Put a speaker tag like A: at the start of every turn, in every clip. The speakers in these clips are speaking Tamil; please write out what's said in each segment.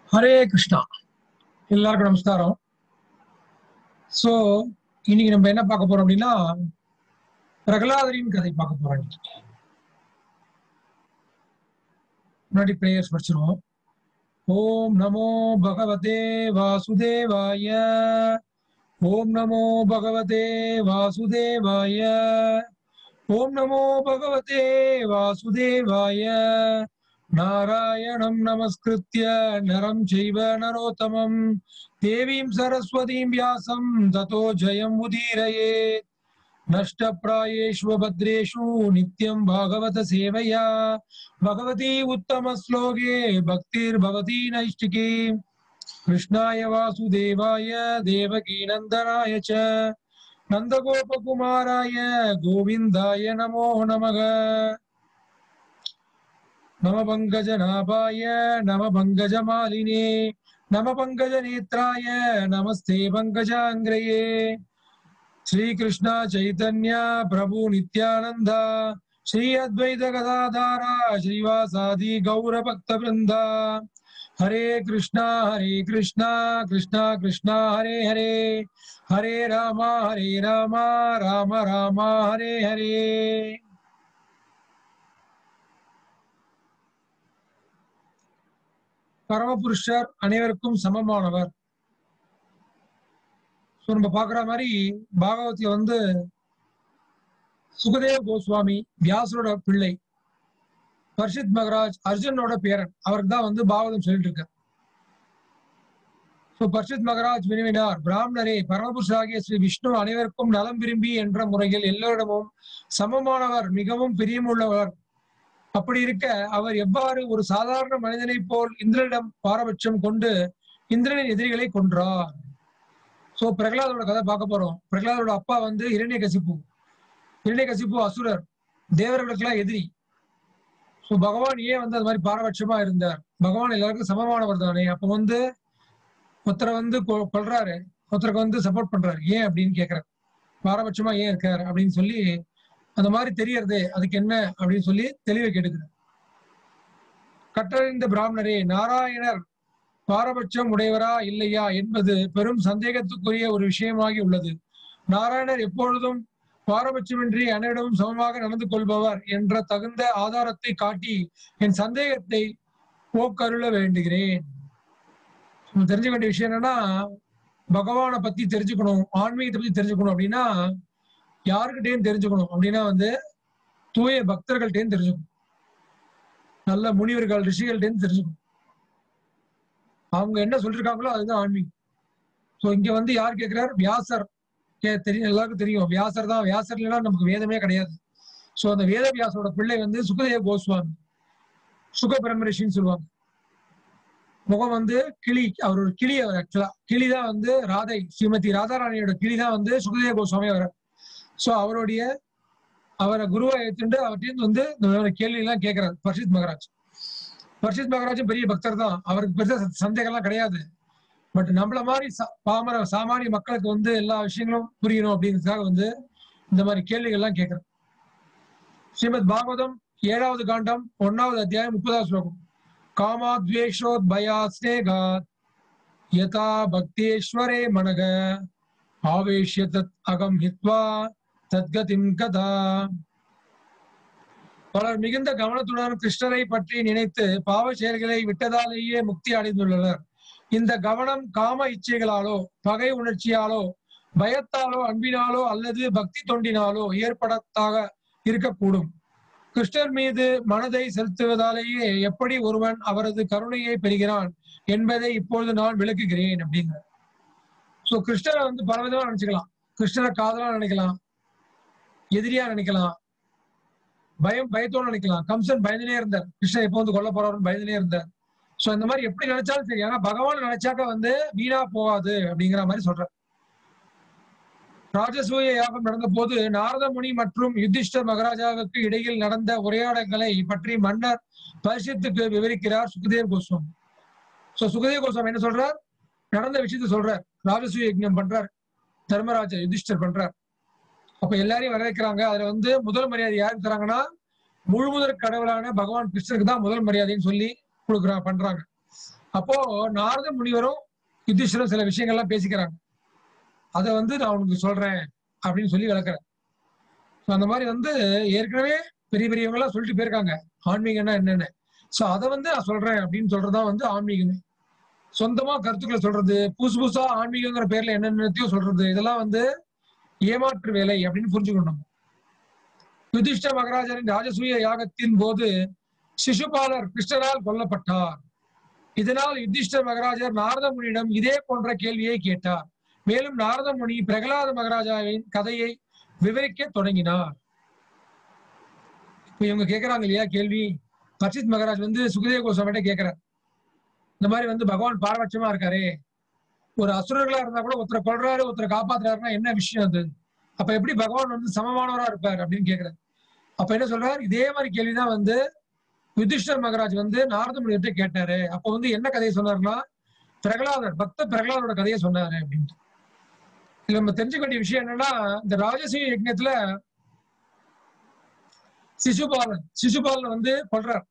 A: ஹரே கிருஷ்ணா எல்லாருக்கும் நமஸ்காரம் சோ இன்னைக்கு நம்ம என்ன பார்க்க போறோம் அப்படின்னா பிரகலாதரின் கதை பார்க்க போறோம் இன்னைக்கு. முன்னாடி பிரேயர்ஸ் படிச்சிருவோம் ஓம் நமோ பகவதே வாசுதேவாய ஓம் நமோ பகவதே வாசுதேவாய ஓம் நமோ பகவதே வாசுதேவாய நாராயணம் நமஸ்கிருத்ய நரம் செய்வ நரோத்தமம் தேவீம் சரஸ்வதீம் வியாசம் ததோ ஜெயம் உதீரயேத் நஷ்டப்பிராயேஷு பத்ரேஷு நித்யம் பாகவத சேவையா பகவதி உத்தம ஸ்லோகே பக்திர் பவதி நைஷ்டிகி கிருஷ்ணாய வாசுதேவாய தேவகி நந்தனாய ச நந்தகோபகுமாராய கோவிந்தாய நமோ நமக नम पङ्कजनाभाय नम पङ्कजमालिने नम पङ्कजनेत्राय नमस्ते पङ्कजाङ्ग्रये श्रीकृष्ण चैतन्य प्रभु नित्यानन्द श्री अद्वैत गदाधारा श्रीवासादि गौरभक्तवृन्द हरे कृष्णा हरे कृष्णा कृष्णा कृष्णा हरे हरे हरे राम हरे राम राम राम हरे हरे பரமபுருஷர் அனைவருக்கும் சமமானவர் So, நம்ம பாக்குற மாதிரி பாகவத்ல வந்து சுகதேவ் கோஸ்வாமி வியாசரோட பிள்ளை பர்ஷித் மகராஜ் அர்ஜுனோட பேரன் அவருக்கு தான் வந்து பாகவதம் சொல்லிட்டு இருக்கார் ஸோ பர்ஷித் மகராஜ் வினவினார் பிராமணரே பரமபுருஷராகிய ஸ்ரீ விஷ்ணு அனைவருக்கும் நலம் விரும்பி என்ற முறையில் எல்லோரிடமும் சமமானவர் மிகவும் பிரியமுள்ளவர் அப்படி இருக்க அவர் எவ்வாறு ஒரு சாதாரண மனிதனைப் போல் இந்திரனிடம் பாரபட்சம் கொண்டு இந்திரனின் எதிரிகளை கொன்றார் சோ பிரகலாதோட கதை பார்க்க போறோம் பிரகலாதோட அப்பா வந்து இரண்ய கசிப்பு இரண்ய கசிப்பு அசுரர் தேவர்களுக்கெல்லாம் எதிரி சோ பகவான் ஏன் வந்து அது மாதிரி பாரபட்சமா இருந்தார் பகவான் எல்லாருக்கும் சமமானவர் தானே அப்ப வந்து ஒருத்தரை வந்து கொ- கொல்றாரு ஒருத்தருக்கு வந்து சப்போர்ட் பண்றாரு ஏன் அப்படின்னு கேக்குறாரு பாரபட்சமா ஏன் இருக்காரு அப்படின்னு சொல்லி அந்த மாதிரி தெரியறது அதுக்கு என்ன அப்படின்னு சொல்லி தெளிவை கேட்டுக்கிறார் கற்றறிந்த பிராமணரே நாராயணர் பாரபட்சம் உடையவரா இல்லையா என்பது பெரும் சந்தேகத்துக்குரிய ஒரு விஷயமாகி உள்ளது நாராயணர் எப்பொழுதும் பாரபட்சமின்றி அனைவரிடமும் சமமாக நடந்து கொள்பவர் என்ற தகுந்த ஆதாரத்தை காட்டி என் சந்தேகத்தை போக்கருள வேண்டுகிறேன் நம்ம தெரிஞ்சுக்க வேண்டிய விஷயம் என்னன்னா பகவானை பத்தி தெரிஞ்சுக்கணும் ஆன்மீகத்தை பத்தி தெரிஞ்சுக்கணும் அப்படின்னா யாருக்கிட்டையும் தெரிஞ்சுக்கணும் அப்படின்னா வந்து தூய பக்தர்கள்ட்டையும் தெரிஞ்சுக்கணும் நல்ல முனிவர்கள் ரிஷிகள்ட்டையும் தெரிஞ்சுக்கணும் அவங்க என்ன சொல்லிருக்காங்களோ அதுதான் ஆன்மீகம் சோ இங்க வந்து யார் கேட்கிறார் வியாசர் கே தெரியும் எல்லாருக்கும் தெரியும் வியாசர் தான் வியாசர் இல்லைன்னா நமக்கு வேதமே கிடையாது சோ அந்த வேத வியாசரோட பிள்ளை வந்து சுகதேவ கோஸ்வாமி சுக பிரம்மரிஷின்னு சொல்லுவாங்க முகம் வந்து கிளி அவர் ஒரு கிளி அவர் ஆக்சுவலா கிளி தான் வந்து ராதை ஸ்ரீமதி ராதாராணியோட கிளி தான் வந்து சுகதேவ கோஸ்வாமி அவர் சோ அவருடைய அவரை குருவை ஏற்றுண்டு அவர்கிட்ட வந்து இந்த மாதிரி கேள்வி எல்லாம் கேட்கிறார் பர்ஷித் மகராஜ் பர்ஷித் மகராஜும் பெரிய பக்தர் தான் அவருக்கு பெருசா ச- சந்தேகம் எல்லாம் கிடையாது பட் நம்மள மாதிரி சா- பாமர சாமானிய மக்களுக்கு வந்து எல்லா விஷயங்களும் புரியணும் அப்படிங்கிறதுக்காக வந்து இந்த மாதிரி கேள்விகள் எல்லாம் கேட்கிறார் ஸ்ரீமத் பாகவதம் ஏழாவது காண்டம் ஒன்னாவது அத்தியாயம் முப்பதாவது ஸ்லோகம் காமாத்வேஷோத் பயாஸ்னேகாத் யதா பக்தேஸ்வரே மனக ஆவேஷ்ய தத் அகம் ஹித்வா தத்கதிம் கதா பலர் மிகுந்த கவனத்துடன் கிருஷ்ணரை பற்றி நினைத்து பாவ செயல்களை விட்டதாலேயே முக்தி அடைந்துள்ளனர் இந்த கவனம் காம இச்சைகளாலோ பகை உணர்ச்சியாலோ பயத்தாலோ அன்பினாலோ அல்லது பக்தி தொண்டினாலோ ஏற்படத்தாக இருக்கக்கூடும் கிருஷ்ணர் மீது மனதை செலுத்துவதாலேயே எப்படி ஒருவன் அவரது கருணையை பெறுகிறான் என்பதை இப்பொழுது நான் விளக்குகிறேன் அப்படிங்கிற சோ கிருஷ்ணரை வந்து பலவிதமா நினைச்சுக்கலாம் கிருஷ்ணரை காதலா நினைக்கலாம் எதிரியா நினைக்கலாம் பயம் பயத்தோட நினைக்கலாம் கம்சன் பயந்துனே இருந்தார் கிருஷ்ணன் எப்போ வந்து கொல்ல போறாருன்னு பயந்துனே இருந்தார் சோ இந்த மாதிரி எப்படி நினைச்சாலும் சரி ஆனா பகவான் நினைச்சாக்க வந்து வீணா போகாது அப்படிங்கிற மாதிரி சொல்ற ராஜசூய யாகம் நடந்த போது நாரத முனி மற்றும் யுதிஷ்டர் மகாராஜாவுக்கு இடையில் நடந்த உரையாடல்களை பற்றி மன்னர் பரிசுத்துக்கு விவரிக்கிறார் சுகதேவ் கோஸ்வாமி சோ சுகதேவ் கோஸ்வாமி என்ன சொல்றார் நடந்த விஷயத்த சொல்றார் ராஜசூய யஜ்ஞம் பண்றார் தர்மராஜா யுதிஷ்டர் பண்றார் அப்ப எல்லாரையும் வரவேற்கிறாங்க அதுல வந்து முதல் மரியாதை யாருக்கு தராங்கன்னா முழுமுதற் கடவுளான பகவான் கிருஷ்ணருக்கு தான் முதல் மரியாதைன்னு சொல்லி கொடுக்குறா பண்றாங்க அப்போ நாரத முனிவரும் யுதிஷ்டரும் சில விஷயங்கள்லாம் பேசிக்கிறாங்க அதை வந்து நான் உனக்கு சொல்றேன் அப்படின்னு சொல்லி விளக்குறேன் So, அந்த மாதிரி வந்து ஏற்கனவே பெரிய பெரியவங்க எல்லாம் சொல்லிட்டு போயிருக்காங்க ஆன்மீகம்னா என்னன்னு சோ அதை வந்து நான் சொல்றேன் அப்படின்னு சொல்றதுதான் வந்து ஆன்மீகமே சொந்தமா கருத்துக்களை சொல்றது புதுசு புதுசா ஆன்மீகங்கிற பேர்ல என்னென்னத்தையும் சொல்றது இதெல்லாம் வந்து ஏமாற்று வேலை அப்படின்னு புரிஞ்சுக்கணும் யுதிஷ்ட மகராஜரின் ராஜசூய யாகத்தின் போது சிசுபாலர் கிருஷ்ணரால் கொல்லப்பட்டார் இதனால் யுதிஷ்ட மகராஜர் நாரத முனியிடம் இதே போன்ற கேள்வியை கேட்டார் மேலும் நாரத முனி பிரகலாத மகாராஜாவின் கதையை விவரிக்க தொடங்கினார் இப்ப இவங்க கேக்குறாங்க இல்லையா கேள்வி பர்ஷித் மகாராஜ் வந்து சுகதேவ கோஸ்வாமிகிட்ட கேக்குறார் இந்த மாதிரி வந்து பகவான் பாரபட்சமா இருக்காரே ஒரு அசுரர்களா இருந்தா கூட ஒருத்தரை கொல்றாரு ஒருத்தரை காப்பாத்துறாருன்னா என்ன விஷயம் அது அப்ப எப்படி பகவான் வந்து சமமானவரா இருப்பார் அப்படின்னு கேக்குறாரு அப்ப என்ன சொல்றாரு இதே மாதிரி கேள்விதான் வந்து யுதிஷ்டர் மகராஜ் வந்து நாரத முனிவர்கிட்ட கேட்டாரு அப்ப வந்து என்ன கதையை சொன்னாருன்னா பிரகலாதர் பக்த பிரகலாதரோட கதையை சொன்னாரு அப்படின்ட்டு இதுல நம்ம தெரிஞ்சுக்க வேண்டிய விஷயம் என்னன்னா இந்த ராஜசீய யஜ்ஞத்துல சிசுபாலன் சிசுபாலன் வந்து கொல்றார்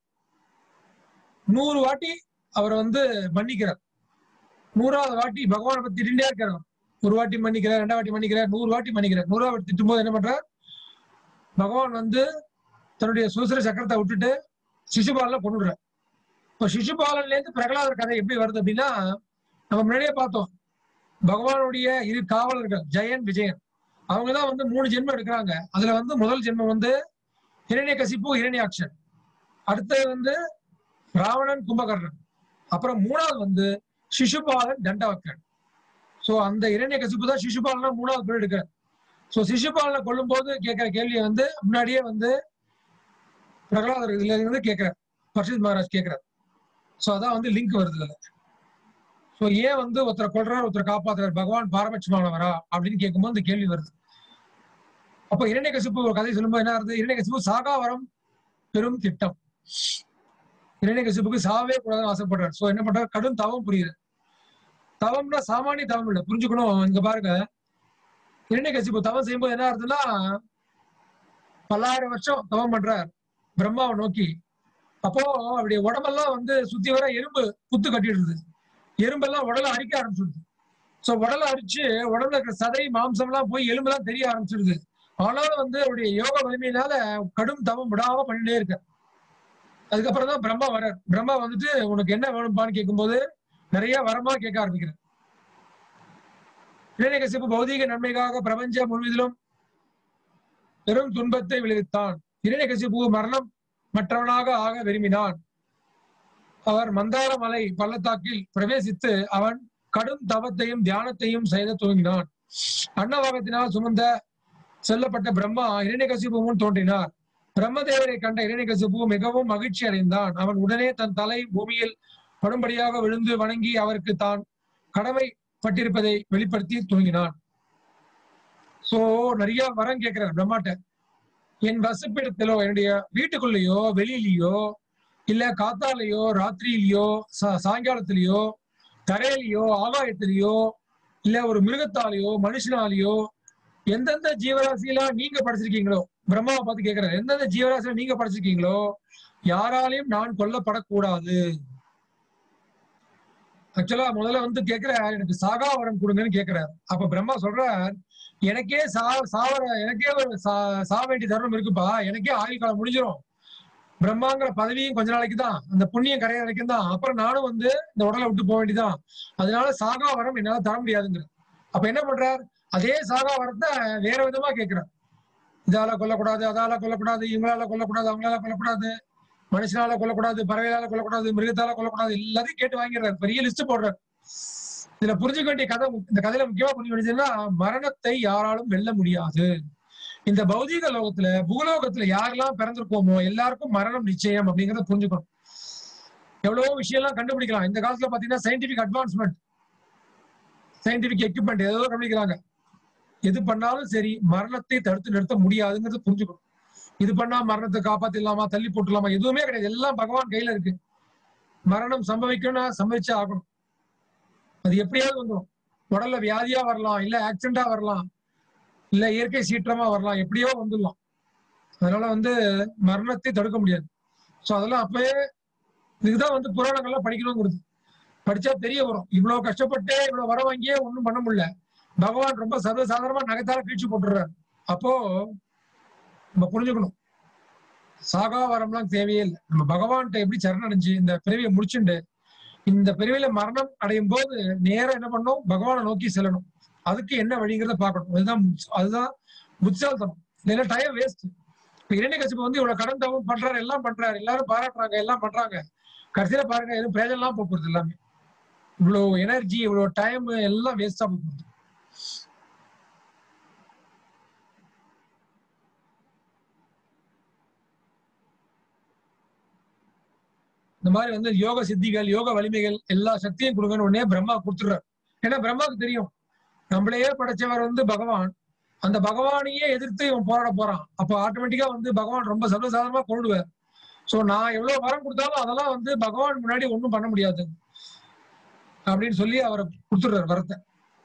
A: நூறு வாட்டி அவரை வந்து மன்னிக்கிறார் நூறாவது வாட்டி பகவானை பத்தி திட்டிகிட்டே இருக்கிறார் ஒரு வாட்டி மன்னிக்கிறார் ரெண்டாவது வாட்டி மன்னிக்கிறார் நூறு வாட்டி மன்னிக்கிறார் நூறாவது வாட்டி திட்டும் போது என்ன பண்றார் பகவான் வந்து தன்னுடைய சுசர சக்கரத்தை விட்டுட்டு சிசுபாலனை கொண்டுடுறார் இப்போ சிசுபாலன்ல இருந்து பிரகலாதர் கதை எப்படி வருது அப்படின்னா நம்ம முன்னாடியே பார்த்தோம் பகவானுடைய இரு காவலர்கள் ஜெயன் விஜயன் அவங்க தான் வந்து மூணு ஜென்மம் எடுக்கிறாங்க அதுல வந்து முதல் ஜென்மம் வந்து இரணிய கசிப்பு இரணியாட்சன் அடுத்தது வந்து ராவணன் கும்பகர்ணன் அப்புறம் மூணாவது வந்து சிசுபாலன் தண்டவக்கன் சோ அந்த இரணிய கசிப்பு தான் சிசுபாலனா மூணாவது பேர் எடுக்கிறார் சோ சிசுபாலனை கொல்லும் போது கேட்கிற கேள்வியை வந்து முன்னாடியே வந்து பிரகலாதர் இதுல இருந்து கேட்கிறார் பர்ஷித் மகாராஜ் கேட்கிறார் சோ அதான் வந்து லிங்க் வருது இதுல சோ ஏன் வந்து ஒருத்தரை கொல்றார் ஒருத்தரை காப்பாத்துறார் பகவான் பாரபட்சமானவரா அப்படின்னு கேட்கும்போது இந்த கேள்வி வருது அப்ப இரண்டை கசிப்பு ஒரு கதை சொல்லும்போது என்ன வருது இரண்டை கசிப்பு சாகாவரம் பெரும் திட்டம் இரண்டை கசிப்புக்கு சாவே கூடாதுன்னு ஆசைப்படுறாரு சோ என்ன பண்றாரு கடும் தவம் புரியுது தவம்னா சாமானிய தவம் இல்லை புரிஞ்சுக்கணும் இங்க பாருங்க இரண்டை கசிப்பு தவம் செய்யும்போது என்ன ஆகுதுன்னா பல்லாயிரம் வருஷம் தவம் பண்றார் பிரம்மாவை நோக்கி அப்போ அவருடைய உடம்பெல்லாம் வந்து சுத்தி வர எறும்பு புத்து கட்டிடுது எறும்பெல்லாம் உடலை அரிக்க ஆரம்பிச்சிடுது சோ உடலை அரிச்சு உடம்புல இருக்கிற சதை மாம்சம் எல்லாம் போய் எலும்பெல்லாம் தெரிய ஆரம்பிச்சிடுது ஆனாலும் வந்து அவருடைய யோக வலிமையினால கடும் தவம் விடாம பண்ணிட்டே இருக்க அதுக்கப்புறம் தான் பிரம்மா வர்றார் பிரம்மா வந்துட்டு உனக்கு என்ன வேணும்பான்னு கேட்கும்போது நிறைய வரமா கேட்க ஆரம்பிக்கிறேன் இரணியகசிப்பு பௌதீக நன்மைக்காக பிரபஞ்சம் முழுவதிலும் பெரும் துன்பத்தை விளைவித்தான் இரணியகசிப்பு மரணம் மற்றவனாக ஆக விரும்பினான் அவர் மந்தார மலை பள்ளத்தாக்கில் பிரவேசித்து அவன் கடும் தவத்தையும் தியானத்தையும் செய்த துவங்கினான் அன்னவாகத்தினால் சுமந்த செல்லப்பட்ட பிரம்மா இரணிகசிபு முன் தோன்றினார் பிரம்மதேவரை கண்ட இரணிகசிபு மிகவும் மகிழ்ச்சி அடைந்தான் அவன் உடனே தன் தலை பூமியில் படும்படியாக விழுந்து வணங்கி அவருக்கு தான் கடமைப்பட்டிருப்பதை வெளிப்படுத்தி துவங்கினான் சோ நிறைய வரம் கேட்கிறார் பிரம்மாட்ட என் வசிப்பிடத்திலோ என்னுடைய வீட்டுக்குள்ளேயோ வெளியிலயோ இல்ல காத்தாலையோ ராத்திரியிலயோ சா- சாயங்காலத்திலயோ தரையிலயோ ஆகாயத்திலயோ இல்ல ஒரு மிருகத்தாலேயோ மனுஷனாலேயோ எந்தெந்த ஜீவராசியெல்லாம் நீங்க படிச்சிருக்கீங்களோ பிரம்மாவை பார்த்து கேட்கிறார் எந்தெந்த ஜீவராசியில நீங்க படிச்சிருக்கீங்களோ யாராலையும் நான் கொல்லப்படக்கூடாது ஆக்சுவலா முதல்ல வந்து கேட்கிறார் எனக்கு சாகா வரம் கொடுங்கன்னு கேட்கிறார் அப்ப பிரம்மா சொல்றார் எனக்கே சா சாவர எனக்கே ஒரு சா சா வேண்டிய தருணம் இருக்குப்பா எனக்கே ஆயுள் காலம் முடிஞ்சிரும் பிரம்மாங்கிற பதவியும் கொஞ்ச நாளைக்கு தான் அந்த புண்ணியம் கரைய வரைக்கும் தான் அப்புறம் நானும் வந்து இந்த உடலை விட்டு போக வேண்டியதான் அதனால சாகா வரம் என்னால தர முடியாதுங்கிற அப்ப என்ன பண்றார் அதே சாகா வரத்தை வேற விதமா கேட்கிறார் இதால கொல்லக்கூடாது அதால கொல்லக்கூடாது இவங்களால கொல்லக்கூடாது அவங்களால கொல்லக்கூடாது மனுஷனால கொல்லக்கூடாது பறவையால கொல்லக்கூடாது மிருகத்தால கொல்லக்கூடாது எல்லாத்தையும் கேட்டு வாங்கிடுறாரு பெரிய லிஸ்ட் போடுறாரு இதுல புரிஞ்சுக்க வேண்டிய கதை இந்த கதையில முக்கியமா புரிஞ்சுக்க வேண்டியதுன்னா மரணத்தை யாராலும் வெல்ல முடியாது இந்த பௌதீக லோகத்துல பூலோகத்துல யாரெல்லாம் பிறந்திருக்கோமோ எல்லாருக்கும் மரணம் நிச்சயம் அப்படிங்கறத புரிஞ்சுக்கணும் எவ்வளவோ விஷயம் எல்லாம் கண்டுபிடிக்கலாம் இந்த காலத்துல பாத்தீங்கன்னா சயின்டிபிக் அட்வான்ஸ்மெண்ட் சயின்டிபிக் எக்யூப்மெண்ட் ஏதோ கண்டுபிடிக்கிறாங்க எது பண்ணாலும் சரி மரணத்தை தடுத்து நிறுத்த முடியாதுங்கிறத புரிஞ்சுக்கணும் இது பண்ணா மரணத்தை காப்பாத்திடலாமா தள்ளி போட்டுலாமா எதுவுமே கிடையாது எல்லாம் பகவான் கையில இருக்கு மரணம் சம்பவிக்கணும்னா சம்பவிச்சே ஆகணும் அது எப்படியாவது வந்துடும் உடல்ல வியாதியா வரலாம் இல்ல ஆக்சிடென்டா வரலாம் இல்ல இயற்கை சீற்றமா வரலாம் எப்படியோ வந்துடலாம் அதனால வந்து மரணத்தை தடுக்க முடியாது சோ அதெல்லாம் அப்பவே இதுக்குதான் வந்து புராணங்கள்லாம் படிக்கணுங்கிறது படிச்சா தெரிய வரும் இவ்வளவு கஷ்டப்பட்டு இவ்வளவு வர வாங்கியே ஒண்ணும் பண்ண முடியல பகவான் ரொம்ப சர்வசாதாரணமா நகைத்தால கிழிச்சு போட்டுறாரு அப்போ நம்ம புரிஞ்சுக்கணும் சாகா வரம்லாம் தேவையே இல்லை நம்ம பகவான்கிட்ட எப்படி சரணடைஞ்சு இந்த பிறவியை முடிச்சுண்டு இந்த பிறவியில மரணம் அடையும் போது நேரம் என்ன பண்ணணும் பகவானை நோக்கி செல்லணும் அதுக்கு என்ன வழிங்கிறத பார்க்கணும் அதுதான் புத்தி- அதுதான் புத்திசாலித்தனம் இல்லைன்னா டைம் வேஸ்ட் இப்ப இரண்டை கட்சி வந்து இவ்வளவு கடன் தவம் பண்றாரு எல்லாம் பண்றாரு எல்லாரும் பாராட்டுறாங்க எல்லாம் பண்றாங்க கடைசியில பாருங்க எதுவும் பிரயோஜனம் போகுது எல்லாமே இவ்வளவு எனர்ஜி இவ்வளவு டைம் எல்லாம் வேஸ்டா போகுது இந்த மாதிரி வந்து யோக சித்திகள் யோக வலிமைகள் எல்லா சக்தியும் கொடுங்கன்னு உடனே பிரம்மா கொடுத்துடுறாரு ஏன்னா பிரம்மாவுக்கு தெரியும் நம்மளையே படைச்சவர் வந்து பகவான் அந்த பகவானையே எதிர்த்து இவன் போராட போறான் அப்போ ஆட்டோமேட்டிக்கா வந்து பகவான் ரொம்ப சர்வசாதாரணமா கொள்ளுவார் சோ நான் எவ்வளவு வரம் கொடுத்தாலும் அதெல்லாம் வந்து பகவான் முன்னாடி ஒண்ணும் பண்ண முடியாது அப்படின்னு சொல்லி அவரை கொடுத்துடுறாரு வரத்தை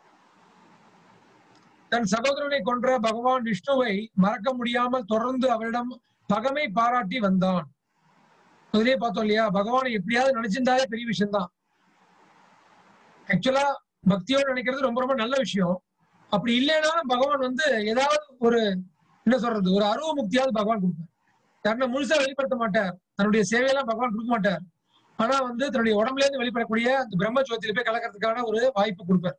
A: தன் சகோதரனை கொன்ற பகவான் விஷ்ணுவை மறக்க முடியாமல் தொடர்ந்து அவரிடம் பகமை பாராட்டி வந்தான் அதுலயே பார்த்தோம் இல்லையா பகவானை எப்படியாவது நினைச்சிருந்தாலே பெரிய விஷயம் தான் ஆக்சுவலா பக்தியோடு நினைக்கிறது ரொம்ப ரொம்ப நல்ல விஷயம் அப்படி இல்லைனாலும் பகவான் வந்து ஏதாவது ஒரு என்ன சொல்றது ஒரு அருவ முக்தியாவது பகவான் கொடுப்பார் தன்னை முழுசா வெளிப்படுத்த மாட்டார் தன்னுடைய சேவையெல்லாம் பகவான் கொடுக்க மாட்டார் ஆனா வந்து தன்னுடைய உடம்புல இருந்து வெளிப்படக்கூடிய அந்த பிரம்ம ஜோதியில போய் கலக்கிறதுக்கான ஒரு வாய்ப்பு கொடுப்பார்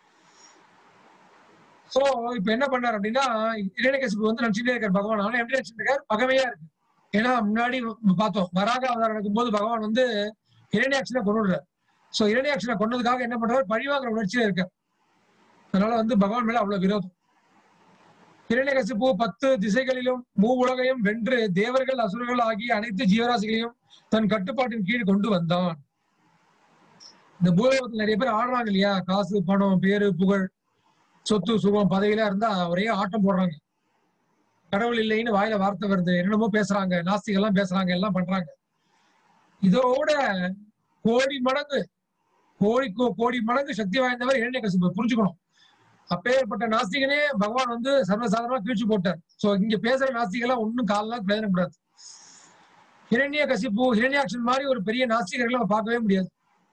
A: சோ இப்ப என்ன பண்ணார் அப்படின்னா இரணிகசிப்பு வந்து நினைச்சுட்டே இருக்கார் பகவான் ஆனா எப்படி நினைச்சிட்டு இருக்காரு பகமையா இருக்கு ஏன்னா முன்னாடி பார்த்தோம் வராக அவதாரம் நடக்கும்போது பகவான் வந்து இரணியாட்சனை கொண்டுடுறார் சோ இரணியாட்சனை கொண்டதுக்காக என்ன பண்றாரு பழிவாங்கிற உணர்ச்சியில இருக்கார் அதனால வந்து பகவான் மேல அவ்வளவு விரோதம் இரண்யகசிப்பு பத்து திசைகளிலும் மூ உலகையும் வென்று தேவர்கள் அசுரர்கள் ஆகிய அனைத்து ஜீவராசிகளையும் தன் கட்டுப்பாட்டின் கீழ் கொண்டு வந்தான் இந்த பூலோகத்தில் நிறைய பேர் ஆடுறாங்க இல்லையா காசு பணம் பேரு புகழ் சொத்து சுகம் பதவியில இருந்தா ஒரே ஆட்டம் போடுறாங்க கடவுள் இல்லைன்னு வாயில வார்த்தை வருது என்னென்னமோ பேசுறாங்க நாஸ்திகள் எல்லாம் பேசுறாங்க எல்லாம் பண்றாங்க இதோட கோடி மடங்கு கோடி கோ- கோடி மடங்கு சக்தி வாய்ந்தவர் இரண்ய கசிப்பு புரிஞ்சுக்கணும் அப்பேற்பட்ட நாஸ்திகனே பகவான் வந்து சர்வசாதாரணமா கீழ்ச்சி போட்டார் சோ இங்க பேசுற நாஸ்திகெல்லாம் ஒண்ணும் காலெல்லாம் பிரயோஜனப்படாது ஹிரண்ய கசிப்பு ஹிரண்யாட்சன் மாதிரி ஒரு பெரிய நாஸ்திகர்களை நம்ம பார்க்கவே முடியாது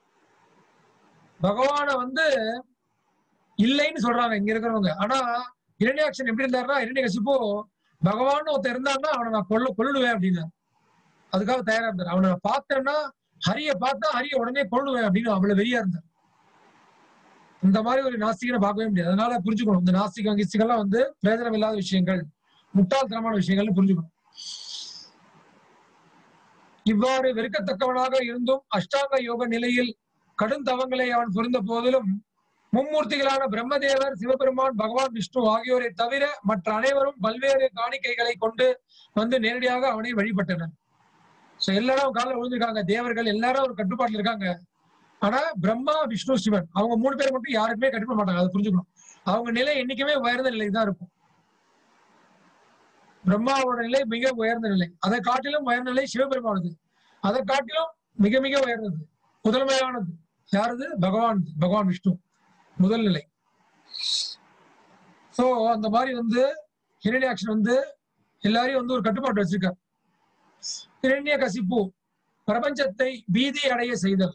A: பகவானை வந்து இல்லைன்னு சொல்றாங்க இங்க இருக்கிறவங்க ஆனா இரண்யாட்சன் எப்படி இருந்தாருன்னா இரண்ய கசிப்பு பகவான் ஒருத்தர் இருந்தாருன்னா அவனை நான் கொல்ல கொல்லுவேன் அப்படின்னு அதுக்காக தயாரா இருந்தார் அவனை நான் பார்த்தேன்னா ஹரிய பார்த்தா ஹரிய உடனே கொல்லுவேன் அப்படின்னு அவ்வளவு வெறியா இருந்தார் இந்த மாதிரி ஒரு நாஸ்திகனை பார்க்கவே முடியாது அதனால புரிஞ்சுக்கணும் இந்த நாஸ்திகம் கிஸ்திகள்லாம் வந்து பிரயோஜனம் இல்லாத விஷயங்கள் முட்டாள்தனமான விஷயங்கள்னு புரிஞ்சுக்கணும் இவ்வாறு வெறுக்கத்தக்கவனாக இருந்தும் அஷ்டாங்க யோக நிலையில் கடும் தவங்களை அவன் புரிந்த போதிலும் மும்மூர்த்திகளான பிரம்மதேவர் சிவபெருமான் பகவான் விஷ்ணு ஆகியோரை தவிர மற்ற அனைவரும் பல்வேறு காணிக்கைகளை கொண்டு வந்து நேரடியாக அவனை வழிபட்டனர் சோ எல்லாரும் காலில் விழுந்திருக்காங்க தேவர்கள் எல்லாரும் ஒரு கட்டுப்பாட்டுல இருக்காங்க ஆனா பிரம்மா விஷ்ணு சிவன் அவங்க மூணு பேர் மட்டும் யாருக்குமே கட்டுப்பட மாட்டாங்க அதை புரிஞ்சுக்கணும் அவங்க நிலை என்னைக்குமே உயர்ந்த நிலை தான் இருக்கும் பிரம்மாவோட நிலை மிக உயர்ந்த நிலை அதை காட்டிலும் உயர்ந்த நிலை சிவபெருமானது அதை காட்டிலும் மிக மிக உயர்ந்தது முதன்மையானது யாரது பகவான் பகவான் விஷ்ணு முதல் நிலை சோ அந்த மாதிரி வந்து ஹிரண்யாக்ஷன் வந்து எல்லாரையும் வந்து ஒரு கட்டுப்பாட்டு வச்சிருக்கார் ஹிரண்ய கசிப்பு பிரபஞ்சத்தை பீதி அடைய செய்தல்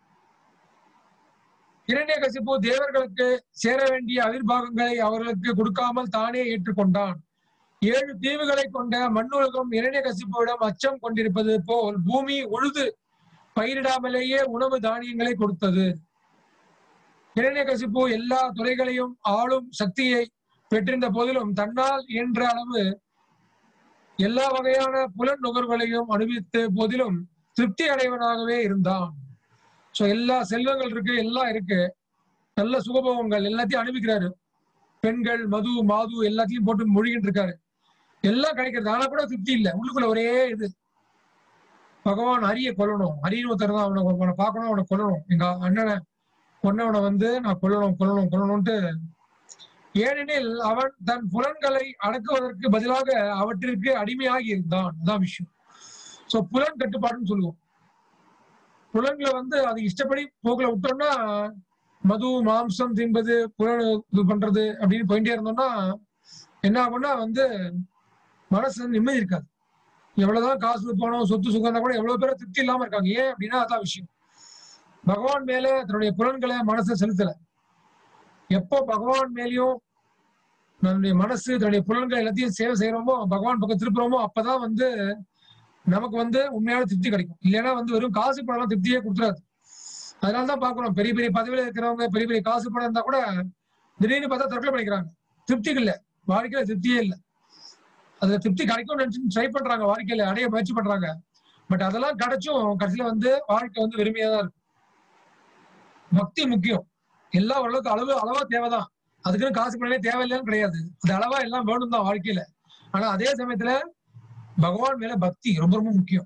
A: இரண்ய கசிப்பு தேவர்களுக்கு சேர வேண்டிய அவிர்வாகங்களை அவர்களுக்கு கொடுக்காமல் தானே ஏற்றுக்கொண்டான் ஏழு தீவுகளை கொண்ட மண்ணுலகம் இரண்ய கசிப்புவிடம் அச்சம் கொண்டிருப்பது போல் பூமி உழுது பயிரிடாமலேயே உணவு தானியங்களை கொடுத்தது இரண்ய கசிப்பு எல்லா துறைகளையும் ஆளும் சக்தியை பெற்றிருந்த போதிலும் தன்னால் இயன்ற அளவு எல்லா வகையான புலன் நுகர்வுகளையும் அனுபவித்த போதிலும் திருப்தி அடைவனாகவே இருந்தான் சோ எல்லா செல்வங்கள் இருக்கு எல்லாம் இருக்கு நல்ல சுகபோகங்கள் எல்லாத்தையும் அனுபவிக்கிறாரு பெண்கள் மது மாது எல்லாத்தையும் போட்டு மொழிகிட்டு இருக்காரு எல்லாம் கிடைக்கிறது ஆனா கூட திருப்தி இல்லை உள்ளுக்குள்ள ஒரே இது பகவான் அரிய கொல்லணும் அரியன் ஒருத்தர் தான் அவனை அவனை பார்க்கணும் அவனை கொல்லணும் எங்க அண்ணனை கொன்னவனை வந்து நான் கொல்லணும் கொல்லணும் கொல்லணும்ட்டு ஏனெனில் அவன் தன் புலன்களை அடக்குவதற்கு பதிலாக அவற்றிற்கு அடிமையாகி இருந்தான் அதான் விஷயம் சோ புலன் கட்டுப்பாடுன்னு சொல்லுவோம் புலன்களை வந்து அது இஷ்டப்படி போக்குல விட்டோம்னா மது மாம்சம் தின்பது புலன் இது பண்றது அப்படின்னு போயிட்டே இருந்தோம்னா என்ன ஆகும்னா வந்து மனசு நிம்மதி இருக்காது எவ்வளவுதான் காசு பணம் சொத்து சுகம் கூட எவ்வளவு பேர் திருப்தி இல்லாம இருக்காங்க ஏன் அப்படின்னா அதான் விஷயம் பகவான் மேல தன்னுடைய புலன்களை மனசை செலுத்தல எப்போ பகவான் மேலயும் நம்முடைய மனசு தன்னுடைய புலன்கள் எல்லாத்தையும் சேவை செய்யறோமோ பகவான் பக்கம் திருப்புறோமோ அப்பதான் வந்து நமக்கு வந்து உண்மையான திருப்தி கிடைக்கும் இல்லைன்னா வந்து வெறும் காசு பணம் திருப்தியே கொடுத்துறாது அதனாலதான் பாக்குறோம் பெரிய பெரிய பதவியில இருக்கிறவங்க பெரிய பெரிய காசு பணம் இருந்தா கூட திடீர்னு பார்த்தா தற்கொலை பண்ணிக்கிறாங்க திருப்திக்கு இல்ல வாழ்க்கையில திருப்தியே இல்ல அதுல திருப்தி கிடைக்கும் நினைச்சு ட்ரை பண்றாங்க வாழ்க்கையில அடைய முயற்சி பண்றாங்க பட் அதெல்லாம் கிடைச்சும் கடைசியில வந்து வாழ்க்கை வந்து வெறுமையா தான் இருக்கும் பக்தி முக்கியம் எல்லா ஓரளவுக்கு அளவு அளவா தேவைதான் அதுக்குன்னு காசு பண்ணவே தேவையில்லைன்னு கிடையாது அது அளவா எல்லாம் வேணும் தான் வாழ்க்கையில ஆனா அதே சமயத்துல பகவான் மேல பக்தி ரொம்ப ரொம்ப முக்கியம்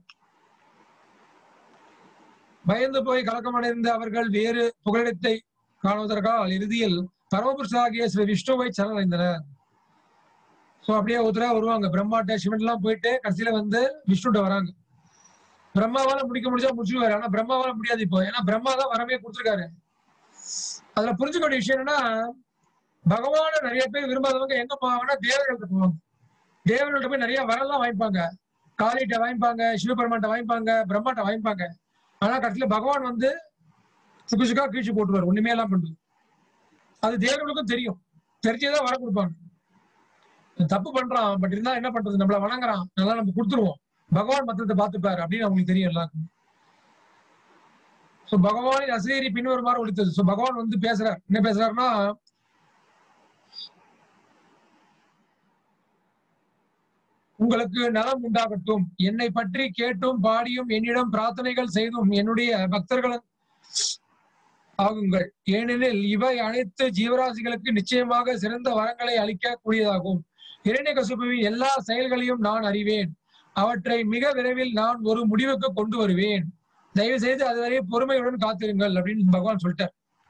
A: பயந்து போய் கலக்கமடைந்த அவர்கள் வேறு புகலிடத்தை காணுவதற்காக இறுதியில் பரமபுருஷாகிய ஸ்ரீ விஷ்ணுவை சரணடைந்தனர் சோ அப்படியே ஒருத்தரா வருவாங்க பிரம்மாட்ட சிவன் எல்லாம் போயிட்டு கடைசியில வந்து விஷ்ணுட்ட வராங்க பிரம்மாவால முடிக்க முடிஞ்சா முடிச்சுடுவாரு ஆனா பிரம்மாவால முடியாது இப்போ ஏன்னா பிரம்மா தான் வரமே கொடுத்துருக்காரு அதுல புரிஞ்சுக்க வேண்டிய விஷயம் என்னன்னா பகவான நிறைய பேர் விரும்பாதவங்க எங்க போவாங்கன்னா தேவர்கள்ட்ட போவாங்க தேவர்கள்ட்ட போய் நிறைய வரலாம் வாங்கிப்பாங்க காளிகிட்ட வாங்கிப்பாங்க சிவபெருமான்ட்ட வாங்கிப்பாங்க பிரம்மாட்ட வாங்கிப்பாங்க ஆனா கடைசியில பகவான் வந்து சுக்கு சுக்கா கீழ்ச்சி போட்டுருவாரு ஒண்ணுமே எல்லாம் பண்ணுது அது தேவர்களுக்கும் தெரியும் தெரிஞ்சதான் வர கொடுப்பாங்க தப்பு பண்றான் பட் இருந்தா என்ன பண்றது நம்மள வணங்குறான் நல்லா நம்ம கொடுத்துருவோம் பகவான் மத்தத்தை பார்த்துப்பாரு அப்படின்னு அவங்களுக்கு தெரியும் எல்லாருக்கும் சோ பகவானின் அசேரி பின்வருமாறு ஒழித்தது சோ பகவான் வந்து பேசுறார் என்ன பேசுறாருன்னா உங்களுக்கு நலம் உண்டாகட்டும் என்னை பற்றி கேட்டும் பாடியும் என்னிடம் பிரார்த்தனைகள் செய்தும் என்னுடைய பக்தர்கள் ஆகுங்கள் ஏனெனில் இவை அனைத்து ஜீவராசிகளுக்கு நிச்சயமாக சிறந்த வரங்களை அளிக்க கூடியதாகும் இரண்யகசுபுவின் எல்லா செயல்களையும் நான் அறிவேன் அவற்றை மிக விரைவில் நான் ஒரு முடிவுக்கு கொண்டு வருவேன் தயவு செய்து அதுவரை பொறுமையுடன் காத்திருங்கள் அப்படின்னு பகவான் சொல்லிட்டார்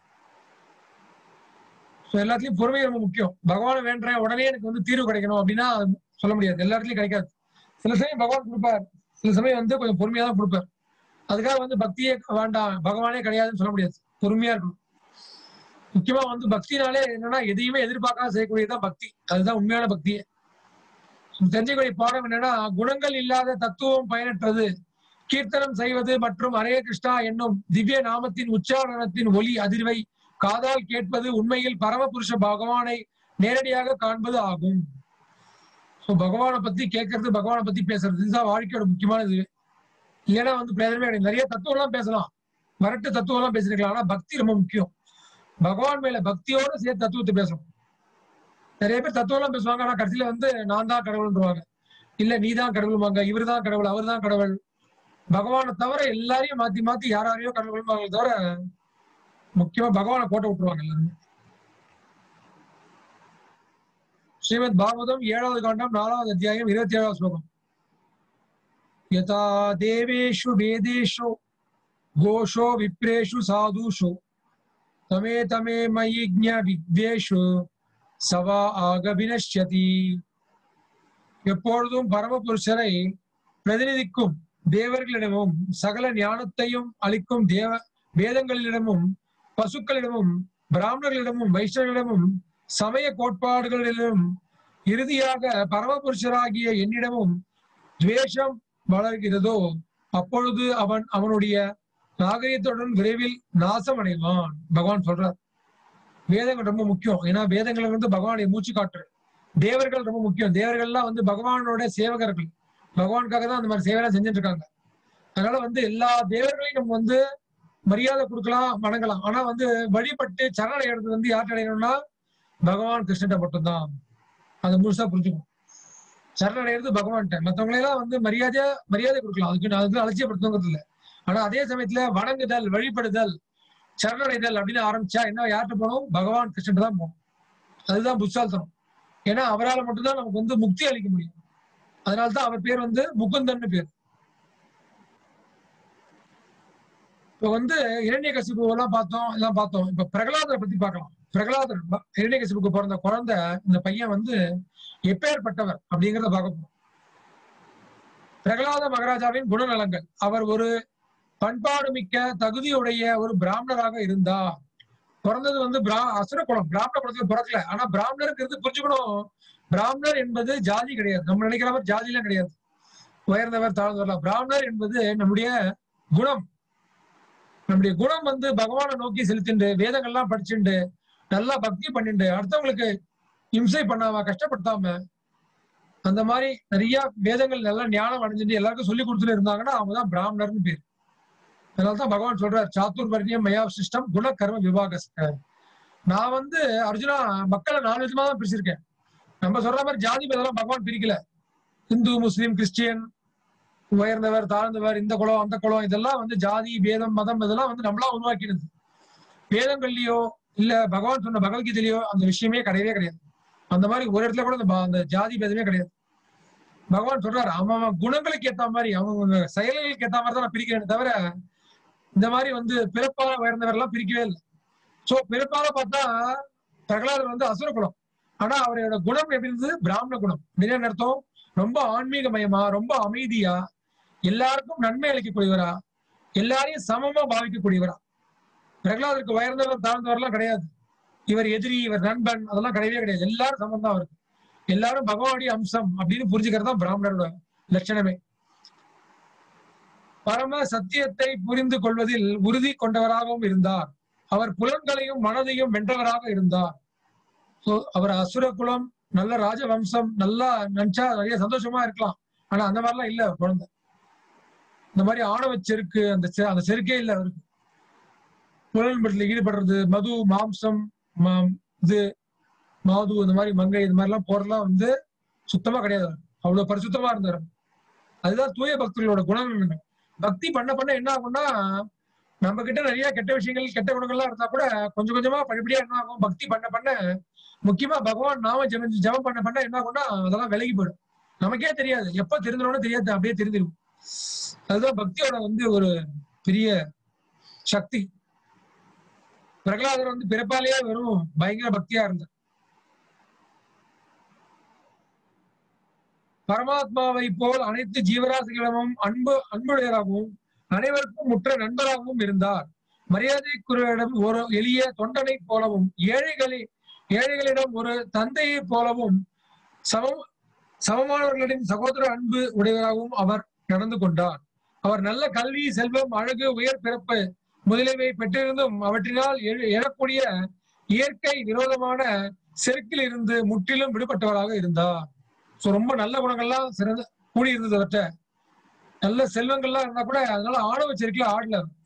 A: So, எல்லாத்துலயும் பொறுமை ரொம்ப முக்கியம் பகவானை வேண்டேன் உடனே எனக்கு வந்து தீர்வு கிடைக்கணும் அப்படின்னா அது சொல்ல முடியாது எல்லா இடத்துலயும் கிடைக்காது சில சமயம் பகவான் கொடுப்பார் சில சமயம் வந்து கொஞ்சம் பொறுமையா தான் கொடுப்பார் அதுக்காக வந்து பக்தியே வேண்டாம் பகவானே கிடையாதுன்னு சொல்ல முடியாது பொறுமையா இருக்கணும் முக்கியமா வந்து பக்தினாலே என்னன்னா எதையுமே எதிர்பார்க்காம செய்யக்கூடியதுதான் பக்தி அதுதான் உண்மையான பக்தியே தெரிஞ்சக்கூடிய பாடம் என்னன்னா குணங்கள் இல்லாத தத்துவம் பயனற்றது கீர்த்தனம் செய்வது மற்றும் ஹரே கிருஷ்ணா என்னும் திவ்ய நாமத்தின் உச்சாரணத்தின் ஒலி அதிர்வை காதால் கேட்பது உண்மையில் பரமபுருஷ பகவானை நேரடியாக காண்பது ஆகும் சோ பகவானை பத்தி கேட்கறது பகவானை பத்தி பேசுறது இதுதான் வாழ்க்கையோட முக்கியமானது இல்லைன்னா வந்து பிரயோஜனமே கிடையாது நிறைய தத்துவம் எல்லாம் பேசலாம் வரட்டு தத்துவம் எல்லாம் பேசிருக்கலாம் ஆனா பக்தி ரொம்ப முக்கியம் பகவான் மேல பக்தியோட சேர்த்து தத்துவத்தை பேசணும் நிறைய பேர் தத்துவம் எல்லாம் பேசுவாங்க ஆனா கடைசியில வந்து நான் தான் கடவுள்ன்றவாங்க இல்ல நீ தான் கடவுள்வாங்க இவர் தான் கடவுள் அவர் தான் கடவுள் பகவானை தவிர எல்லாரையும் மாத்தி மாத்தி யாரையோ கடவுள்வாங்க தவிர முக்கியமா பகவானை கோட்டை விட்டுருவாங்க எல்லாருமே ஸ்ரீமத் பாகவதம் ஏழாவது காண்டம் நாலாவது அத்தியாயம் இருபத்தி ஏழாவது ஸ்லோகம் யதா தேவேஷு வேதேஷு கோஷோ விப்ரேஷு சாதுஷு தமே தமே மயி ஜ்ஞ வித்வேஷு சவா ஆக வினஷ்யதி எப்பொழுதும் பரமபுருஷரை பிரதிநிதிக்கும் தேவர்களிடமும் சகல ஞானத்தையும் அளிக்கும் தேவ வேதங்களிடமும் பசுக்களிடமும் பிராமணர்களிடமும் வைஷ்ணவர்களிடமும் சமய கோட்பாடுகளிலும் இறுதியாக பரமபுருஷராகிய என்னிடமும் துவேஷம் வளர்கிறதோ அப்பொழுது அவன் அவனுடைய நாகரிகத்துடன் விரைவில் நாசம் அடைவான் பகவான் சொல்றார் வேதங்கள் ரொம்ப முக்கியம் ஏன்னா வேதங்கள் வந்து பகவானுடைய மூச்சு காற்று தேவர்கள் ரொம்ப முக்கியம் தேவர்கள்லாம் வந்து பகவானோட சேவகர்கள் பகவானுக்காக தான் அந்த மாதிரி சேவையெல்லாம் செஞ்சுட்டு இருக்காங்க அதனால வந்து எல்லா தேவர்களையும் நம்ம வந்து மரியாதை கொடுக்கலாம் வணங்கலாம் ஆனா வந்து வழிபட்டு சரணடைகிறது வந்து யார்கிட்ட அடையணும்னா பகவான் கிருஷ்ணன்ட்ட மட்டும்தான் அதை முழுசா புரிஞ்சுக்கணும் சரணடைகிறது பகவான்கிட்ட மற்றவங்களை எல்லாம் வந்து மரியாதையா மரியாதை கொடுக்கலாம் அதுக்கு நான் வந்து அலட்சியப்படுத்துங்கிறது இல்லை ஆனா அதே சமயத்துல வணங்குதல் வழிபடுதல் சரணடைதல் அப்படின்னு ஆரம்பிச்சா என்ன யார்கிட்ட போகணும் பகவான் கிருஷ்ணன் தான் போகணும் அதுதான் புத்தால்தனம் ஏன்னா அவரால் மட்டும்தான் நமக்கு வந்து முக்தி அளிக்க முடியும் அதனால்தான் அவர் பேர் வந்து முகுந்தன்னு பேர் இப்ப வந்து இரண்ய கசிப்பு எல்லாம் பார்த்தோம் எல்லாம் பார்த்தோம் இப்ப பிரகலாதரை பத்தி பார்க்கலாம் பிரகலாதர் இரண்ய கசிப்புக்கு பிறந்த குழந்தை இந்த பையன் வந்து எப்பேற்பட்டவர் அப்படிங்கிறத பார்க்க போறோம் பிரகலாத மகாராஜாவின் குணநலங்கள் அவர் ஒரு பண்பாடு மிக்க தகுதியுடைய ஒரு பிராமணராக இருந்தார் பிறந்தது வந்து பிரா அசுர குலம் பிராமண குலத்துல பிறக்கல ஆனா பிராமணருங்கிறது புரிஞ்சுக்கணும் பிராமணர் என்பது ஜாதி கிடையாது நம்ம நினைக்கிற மாதிரி ஜாதி எல்லாம் கிடையாது உயர்ந்தவர் தாழ்ந்தவர்லாம் பிராமணர் என்பது நம்முடைய குணம் நம்முடைய குணம் வந்து பகவானை நோக்கி செலுத்திண்டு வேதங்கள்லாம் படிச்சுண்டு நல்லா பக்தி பண்ணிண்டு அடுத்தவங்களுக்கு இம்சை பண்ணாம கஷ்டப்படுத்தாம அந்த மாதிரி நிறைய வேதங்கள் நல்லா ஞானம் அடைஞ்சுட்டு எல்லாருக்கும் சொல்லி கொடுத்துட்டு இருந்தாங்கன்னா அவங்க தான் பிராமணர்னு பேர் அதனாலதான் பகவான் சொல்றார் சாத்துர்வர்ணியம் மயா சிஸ்டம் குண கர்ம விபாக நான் வந்து அர்ஜுனா மக்களை நாலு விதமா தான் பிரிச்சிருக்கேன் நம்ம சொல்ற மாதிரி ஜாதி பேதெல்லாம் பகவான் பிரிக்கல இந்து முஸ்லீம் கிறிஸ்டியன் உயர்ந்தவர் தாழ்ந்தவர் இந்த குலம் அந்த குலம் இதெல்லாம் வந்து ஜாதி பேதம் மதம் இதெல்லாம் வந்து நம்மளா உருவாக்கினது வேதங்கள்லயோ இல்ல பகவான் சொன்ன பகவத்கீதையிலயோ அந்த விஷயமே கிடையவே கிடையாது அந்த மாதிரி ஒரு இடத்துல கூட அந்த ப- அந்த ஜாதி பேதமே கிடையாது பகவான் சொல்றாரு அவன் அவன் குணங்களுக்கு ஏத்த மாதிரி அவங்க செயல்களுக்கு ஏத்த மாதிரி தான் நான் பிரிக்கிறேன் தவிர இந்த மாதிரி வந்து பிறப்பால உயர்ந்தவர் எல்லாம் பிரிக்கவே இல்லை சோ பிறப்பால பார்த்தா பிரகலாதர் வந்து அசுர குலம் ஆனா அவரோட குணம் எப்படி இருந்தது பிராமண குணம் அப்படின்னு என்ன அர்த்தம் ரொம்ப ஆன்மீகமயமா ரொம்ப அமைதியா எல்லாருக்கும் நன்மை அளிக்கக்கூடியவரா எல்லாரையும் சமமா பாவிக்கக்கூடியவரா பிரகலாதருக்கு உயர்ந்தவர் தாழ்ந்தவர்லாம் கிடையாது இவர் எதிரி இவர் நண்பன் அதெல்லாம் கிடையவே கிடையாது எல்லாரும் சமம் தான் அவருக்கு எல்லாரும் பகவானுடைய அம்சம் அப்படின்னு புரிஞ்சுக்கிறது தான் பிராமணரோட லட்சணமே பரம சத்தியத்தை புரிந்து கொள்வதில் உறுதி கொண்டவராகவும் இருந்தார் அவர் புலன்களையும் மனதையும் வென்றவராக இருந்தார் சோ அவர் அசுர குலம் நல்ல ராஜவம்சம் நல்லா நினைச்சா நிறைய சந்தோஷமா இருக்கலாம் ஆனா அந்த மாதிரிலாம் இல்ல அவர் குழந்தை இந்த மாதிரி ஆணவ செருக்கு அந்த செ- அந்த செருக்கே இல்ல அவருக்கு புலன்பட்டில் ஈடுபடுறது மது மாம்சம் ம- இது மாது இந்த மாதிரி மங்கை இந்த மாதிரி எல்லாம் போறதெல்லாம் வந்து சுத்தமா கிடையாது அவர். அவ்வளவு பரிசுத்தமா இருந்தார் அவர். அதுதான் தூய பக்தர்களோட குணம் பக்தி பண்ண பண்ண என்ன ஆகும்னா நம்ம கிட்ட நிறைய கெட்ட விஷயங்கள் கெட்ட குணங்கள்லாம் இருந்தா கூட கொஞ்சம் கொஞ்சமா படிப்படியா என்ன ஆகும் பக்தி பண்ண பண்ண முக்கியமா பகவான் நாம ஜெபம் ஜெபம் பண்ண பண்ண என்ன ஆகும்னா அதெல்லாம் விலகி போயிடும் நமக்கே தெரியாது எப்ப தெரிஞ்சோன்னு தெரியாது அப்படியே தெரிஞ்சிடும் அதுதான் பக்தியோட வந்து ஒரு பெரிய சக்தி பிரகலாதர் வந்து பிறப்பாலேயே வெறும் பயங்கர பக்தியா இருந்தார் பரமாத்மாவை போல் அனைத்து ஜீவராசிகளிடமும் அன்பு அன்புடையராகவும் அனைவருக்கும் முற்ற நண்பராகவும் இருந்தார் மரியாதைக்குரியவரிடம் ஒரு எளிய தொண்டனைப் போலவும் ஏழைகளி ஏழைகளிடம் ஒரு தந்தையைப் போலவும் சமம் சமமானவர்களிடம் சகோதர அன்பு உடையவராகவும் அவர் நடந்து கொண்டார் அவர் நல்ல கல்வி செல்வம் அழகு உயர் பிறப்பு முதலியவை பெற்றிருந்தும் அவற்றினால் எழ- எழக்கூடிய இயற்கை விரோதமான செருக்கில் இருந்து முற்றிலும் விடுபட்டவராக இருந்தார் சோ ரொம்ப நல்ல குணங்கள்லாம் சிறந்த கூடி இருந்தது அவர்கிட்ட நல்ல செல்வங்கள்லாம் இருந்தா கூட அதனால ஆணவ செருக்கில ஆடல அவர்.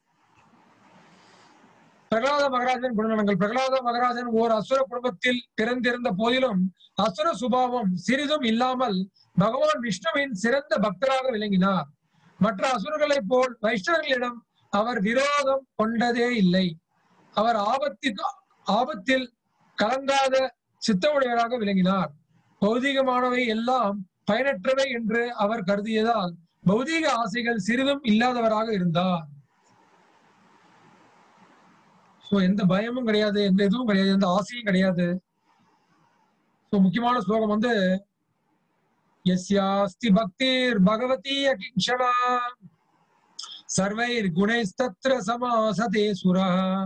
A: பிரகலாத மகராஜன் குணநலங்கள் பிரகலாத மகராஜன் ஓர் அசுர குடும்பத்தில் பிறந்திருந்த போதிலும் அசுர சுபாவம் சிறிதும் இல்லாமல் பகவான் விஷ்ணுவின் சிறந்த பக்தராக விளங்கினார் மற்ற அசுரர்களைப் போல் வைஷ்ணவர்களிடம் அவர் விரோதம் கொண்டதே இல்லை அவர் ஆபத்துக்கு ஆபத்தில் கலங்காத சித்தமுடையவராக விளங்கினார் பௌதிகமானவை எல்லாம் பயனற்றவை என்று அவர் கருதியதால் பௌதீக ஆசைகள் சிறிதும் இல்லாதவராக இருந்தார் சோ எந்த பயமும் கிடையாது எந்த இதுவும் கிடையாது எந்த ஆசையும் கிடையாது சோ முக்கியமான ஸ்லோகம் வந்து எஸ்யாஸ்தி பக்திர் பகவதி அகிங்ஷனா சர்வைர் குணைஸ்தத்ர சமாசதே சுரா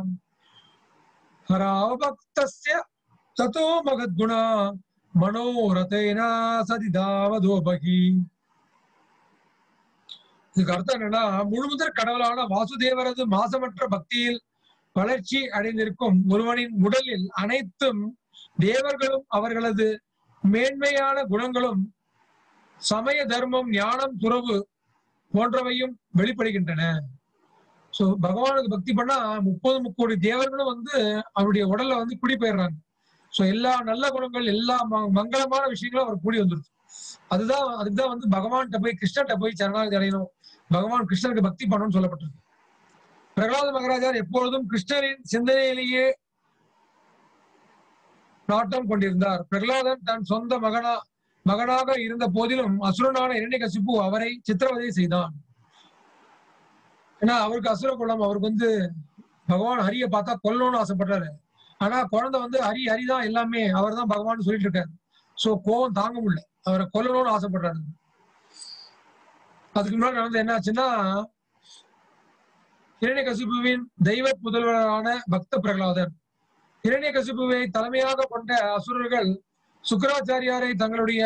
A: ஹராவபக்தஸ்ய ததோ மகத்குணா மனோரதேனா சதிதாவதோபகி இதுக்கு அர்த்தம் என்னன்னா முழுமுதற் கடவுளான வாசுதேவரது மாசமற்ற பக்தியில் வளர்ச்சி அடைந்திருக்கும் ஒருவனின் உடலில் அனைத்தும் தேவர்களும் அவர்களது மேன்மையான குணங்களும் சமய தர்மம் ஞானம் துறவு போன்றவையும் வெளிப்படுகின்றன சோ பகவானுக்கு பக்தி பண்ணா முப்பது முக்கோடி தேவர்களும் வந்து அவருடைய உடல்ல வந்து குடி போயிடுறாங்க சோ எல்லா நல்ல குணங்கள் எல்லா ம- மங்களமான விஷயங்களும் அவர் கூடி வந்துருது அதுதான் அதுக்குதான் வந்து பகவான்கிட்ட போய் கிருஷ்ணர்கிட்ட போய் சரணாகதி அடையணும் பகவான் கிருஷ்ணருக்கு பக்தி பண்ணணும்னு சொல்லப்பட்டிருக்கு பிரகலாத மகாராஜார் எப்பொழுதும் கிருஷ்ணரின் சிந்தனையிலேயே நாட்டம் கொண்டிருந்தார் பிரகலாதன் தன் சொந்த மகனா மகனாக இருந்த போதிலும் அசுரனான இரண்யகசிப்பு அவரை சித்திரவதை செய்தான் ஏன்னா அவருக்கு அசுர குலம் அவருக்கு வந்து பகவான் ஹரியை பார்த்தா கொல்லணும்னு ஆசைப்படுறாரு ஆனா குழந்தை வந்து ஹரி ஹரிதான் எல்லாமே அவர் தான் பகவான் சொல்லிட்டு இருக்காரு சோ கோவம் தாங்க முடியல அவரை கொல்லணும்னு ஆசைப்படுறாரு அதுக்கு முன்னாடி நடந்தது என்ன ஆச்சுன்னா இரண்யகசிபுவின் தெய்வ புதல்வரான பக்த பிரகலாதன் இரண்யகசிபுவை தலைமையாக கொண்ட அசுரர்கள் சுக்கராச்சாரியாரை தங்களுடைய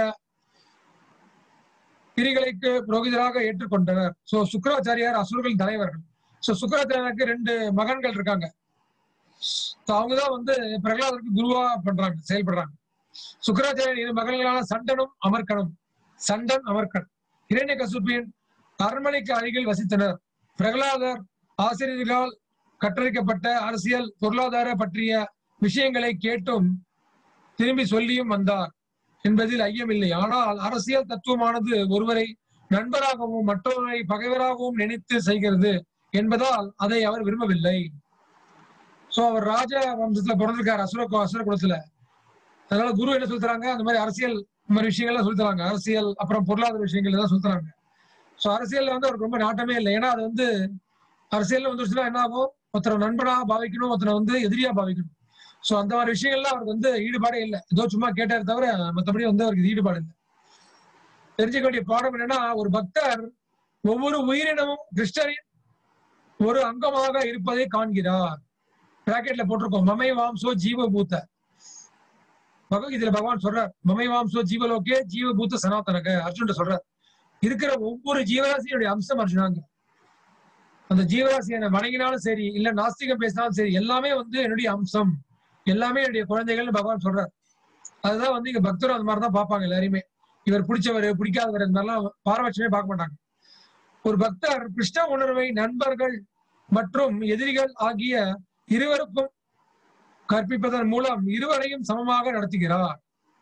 A: கிரிகளுக்கு புரோகிதராக ஏற்றுக்கொண்டனர் சோ சுக்கராச்சாரியார் அசுரர்கள் தலைவர்கள் சோ சுக்கராச்சாரியனுக்கு ரெண்டு மகன்கள் இருக்காங்க So அவங்கதான் வந்து பிரகலாதருக்கு குருவா பண்றாங்க செயல்படுறாங்க சுக்கராச்சாரியன் இரு மகன்களான சண்டனும் அமர்க்கனும் சண்டன் அமர்க்கன் இரண்ய கசுப்பின் அரண்மனைக்கு அருகில் வசித்தனர் பிரகலாதர் ஆசிரியர்களால் கற்றளிக்கப்பட்ட அரசியல் பொருளாதார பற்றிய விஷயங்களை கேட்டும் திரும்பி சொல்லியும் வந்தார் என்பதில் ஐயமில்லை ஆனால் அரசியல் தத்துவமானது ஒருவரை நண்பராகவும் மற்றொருவரை பகைவராகவும் நினைத்து செய்கிறது என்பதால் அதை அவர் விரும்பவில்லை சோ அவர் ராஜ வம்சத்துல பிறந்திருக்காரு அசுர அசுர குலத்துல அதனால குரு என்ன சொல்றாங்க அந்த மாதிரி அரசியல் இந்த மாதிரி விஷயங்கள்லாம் சொல்லித்தராங்க அரசியல் அப்புறம் பொருளாதார விஷயங்கள் எல்லாம் சொல்லித்தராங்க சோ அரசியல்ல வந்து அவருக்கு ரொம்ப நாட்டமே இல்லை ஏன்னா அது வந்து அரசியல்ல வந்துருச்சுன்னா என்ன ஆகும் ஒருத்தரை நண்பனா பாவிக்கணும் ஒருத்தரை வந்து எதிரியா பாவிக்கணும் சோ அந்த மாதிரி விஷயங்கள்லாம் அவருக்கு வந்து ஈடுபாடே இல்லை ஏதோ சும்மா கேட்டாரு தவிர மற்றபடி வந்து அவருக்கு ஈடுபாடு இல்லை தெரிஞ்சுக்க வேண்டிய பாடம் என்னன்னா ஒரு பக்தர் ஒவ்வொரு உயிரினமும் கிருஷ்ணரின் ஒரு அங்கமாக இருப்பதை காண்கிறார் பிராக்கெட்ல போட்டிருக்கோம் மமை வாம்சோ ஜீவபூத்த பகவத்கீதையில பகவான் சொல்றார் மமை வாம்சோ ஜீவலோகே ஜீவபூத்த சனாதனக அர்ஜுன் சொல்றார் இருக்கிற ஒவ்வொரு ஜீவராசியுடைய அம்சம் அர்ஜுனாங்க அந்த ஜீவராசி என்னை வணங்கினாலும் சரி இல்ல நாஸ்திகம் பேசினாலும் சரி எல்லாமே வந்து என்னுடைய அம்சம் எல்லாமே என்னுடைய குழந்தைகள்னு பகவான் சொல்றார் அதுதான் வந்து இங்க பக்தரும் அந்த மாதிரிதான் பார்ப்பாங்க எல்லாரையுமே இவர் பிடிச்சவர் பிடிக்காதவர் இந்த மாதிரிலாம் பாரபட்சமே பார்க்க மாட்டாங்க ஒரு பக்தர் கிருஷ்ண உணர்வை நண்பர்கள் மற்றும் எதிரிகள் ஆகிய இருவருக்கும் கற்பிப்பதன் மூலம் இருவரையும் சமமாக நடத்துகிறார்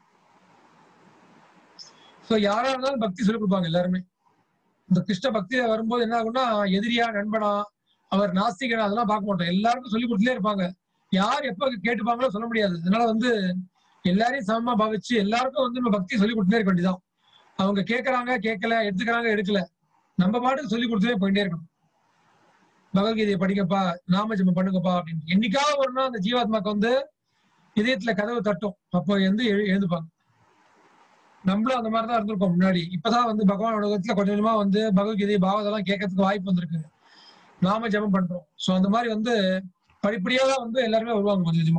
A: சோ யாரா இருந்தாலும் பக்தி சொல்லிக் கொடுப்பாங்க எல்லாருமே இந்த கிருஷ்ண பக்தியில வரும்போது என்ன ஆகும்னா எதிரியா நண்பனா அவர் நாஸ்திகனா அதெல்லாம் பார்க்க மாட்டோம் எல்லாருக்கும் சொல்லி கொடுத்துட்டே இருப்பாங்க யார் எப்ப கேட்டுப்பாங்களோ சொல்ல முடியாது அதனால வந்து எல்லாரையும் சமமா பாவிச்சு எல்லாருக்கும் வந்து நம்ம பக்தி சொல்லி கொடுத்துட்டே இருக்க வேண்டியதான் அவங்க கேட்கறாங்க கேட்கல எடுத்துக்கிறாங்க எடுக்கல நம்ம பாட்டுக்கு சொல்லி கொடுத்துட்டே போயிட்டே இருக்கணும் பகவத்கீதையை படிக்கப்பா நாம ஜெபம் பண்ணுங்கப்பா அப்படின்னு என்னைக்காவது ஒரு நாள் அந்த ஜீவாத்மாக்கு வந்து இதயத்துல கதவு தட்டும் அப்போ வந்து எழு- எழுந்துப்பாங்க நம்மளும் அந்த மாதிரிதான் இருந்திருக்கோம் முன்னாடி இப்பதான் வந்து பகவான் உலகத்துல கொஞ்சம் கொஞ்சமா வந்து பகவத்கீதை பாவதெல்லாம் கேட்கறதுக்கு வாய்ப்பு வந்திருக்கு நாம ஜெபம் பண்றோம் சோ அந்த மாதிரி வந்து படிப்படியா தான் வந்து எல்லாருமே வருவாங்க கொஞ்சம் கொஞ்சமா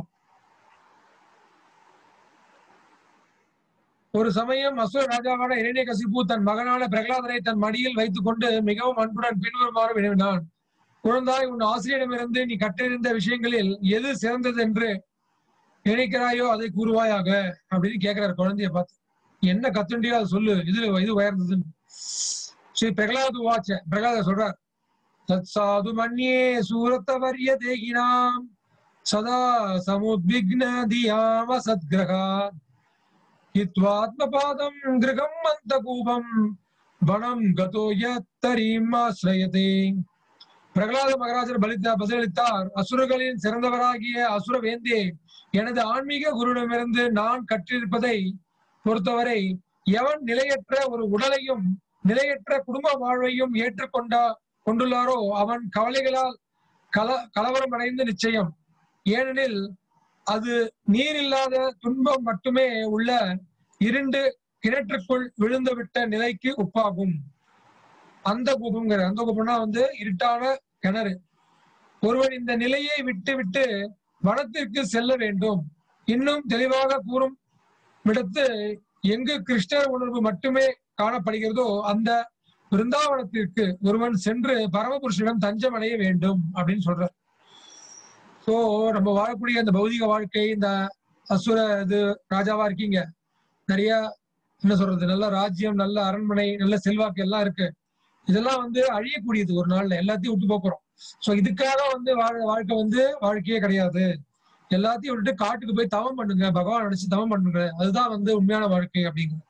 A: ஒரு சமயம் அசுர ராஜாவான இரண்யகசிப்பு தன் மகனான பிரகலாதனை தன் மடியில் வைத்துக் கொண்டு மிகவும் அன்புடன் பின்வருமாறு வினவினான் குழந்தாய் உன் ஆசிரியரிடமிருந்து நீ கற்றிருந்த விஷயங்களில் எது சிறந்தது என்று நினைக்கிறாயோ அதை கூறுவாயாக அப்படின்னு கேட்கிறார் குழந்தைய பார்த்து என்ன கத்துண்டியோ அதை சொல்லு இது இது உயர்ந்ததுன்னு ஸ்ரீ பிரகலாத் வாச்ச பிரகலாத சொல்றார் தத் சாது மன்யே சூரத்தவரிய தேகினாம் சதா சமுத்விக்ன தியாம சத்கிரகா ஹித்வாத்மபாதம் கிருகம் மந்த கூபம் வனம் கதோ யத்தரீம் ஆசிரயதே பிரகலாத மகராஜர் பலித்த பதிலளித்தார் அசுரர்களின் சிறந்தவராகிய அசுர வேந்தே எனது ஆன்மீக குருவிடமிருந்து நான் கற்றிருப்பதை பொறுத்தவரை எவன் நிலையற்ற ஒரு உடலையும் நிலையற்ற குடும்ப வாழ்வையும் ஏற்றுக்கொண்டா கொண்டுள்ளாரோ அவன் கவலைகளால் கல கலவரம் அடைந்து நிச்சயம் ஏனெனில் அது நீர் இல்லாத துன்பம் மட்டுமே உள்ள இருண்டு கிணற்றுக்குள் விழுந்துவிட்ட நிலைக்கு ஒப்பாகும் அந்த கூபம்ங்கிற அந்த கூபம்னா வந்து இருட்டான கிணறு ஒருவன் இந்த நிலையை விட்டு விட்டு வனத்திற்கு செல்ல வேண்டும் இன்னும் தெளிவாக கூறும் விடத்து எங்கு கிருஷ்ணர் உணர்வு மட்டுமே காணப்படுகிறதோ அந்த பிருந்தாவனத்திற்கு ஒருவன் சென்று பரமபுருஷனிடம் தஞ்சம் அடைய வேண்டும் அப்படின்னு சொல்றார் சோ நம்ம வாழக்கூடிய இந்த பௌதிக வாழ்க்கை இந்த அசுர இது ராஜாவா இருக்கீங்க நிறைய என்ன சொல்றது நல்ல ராஜ்யம் நல்ல அரண்மனை நல்ல செல்வாக்கு எல்லாம் இருக்கு இதெல்லாம் வந்து அழியக்கூடியது ஒரு நாள்ல எல்லாத்தையும் விட்டு போறோம் சோ இதுக்காக வந்து வாழ வாழ்க்கை வந்து வாழ்க்கையே கிடையாது எல்லாத்தையும் விட்டுட்டு காட்டுக்கு போய் தவம் பண்ணுங்க பகவான் நினைச்சு தவம் பண்ணுங்க அதுதான் வந்து உண்மையான வாழ்க்கை அப்படிங்கிற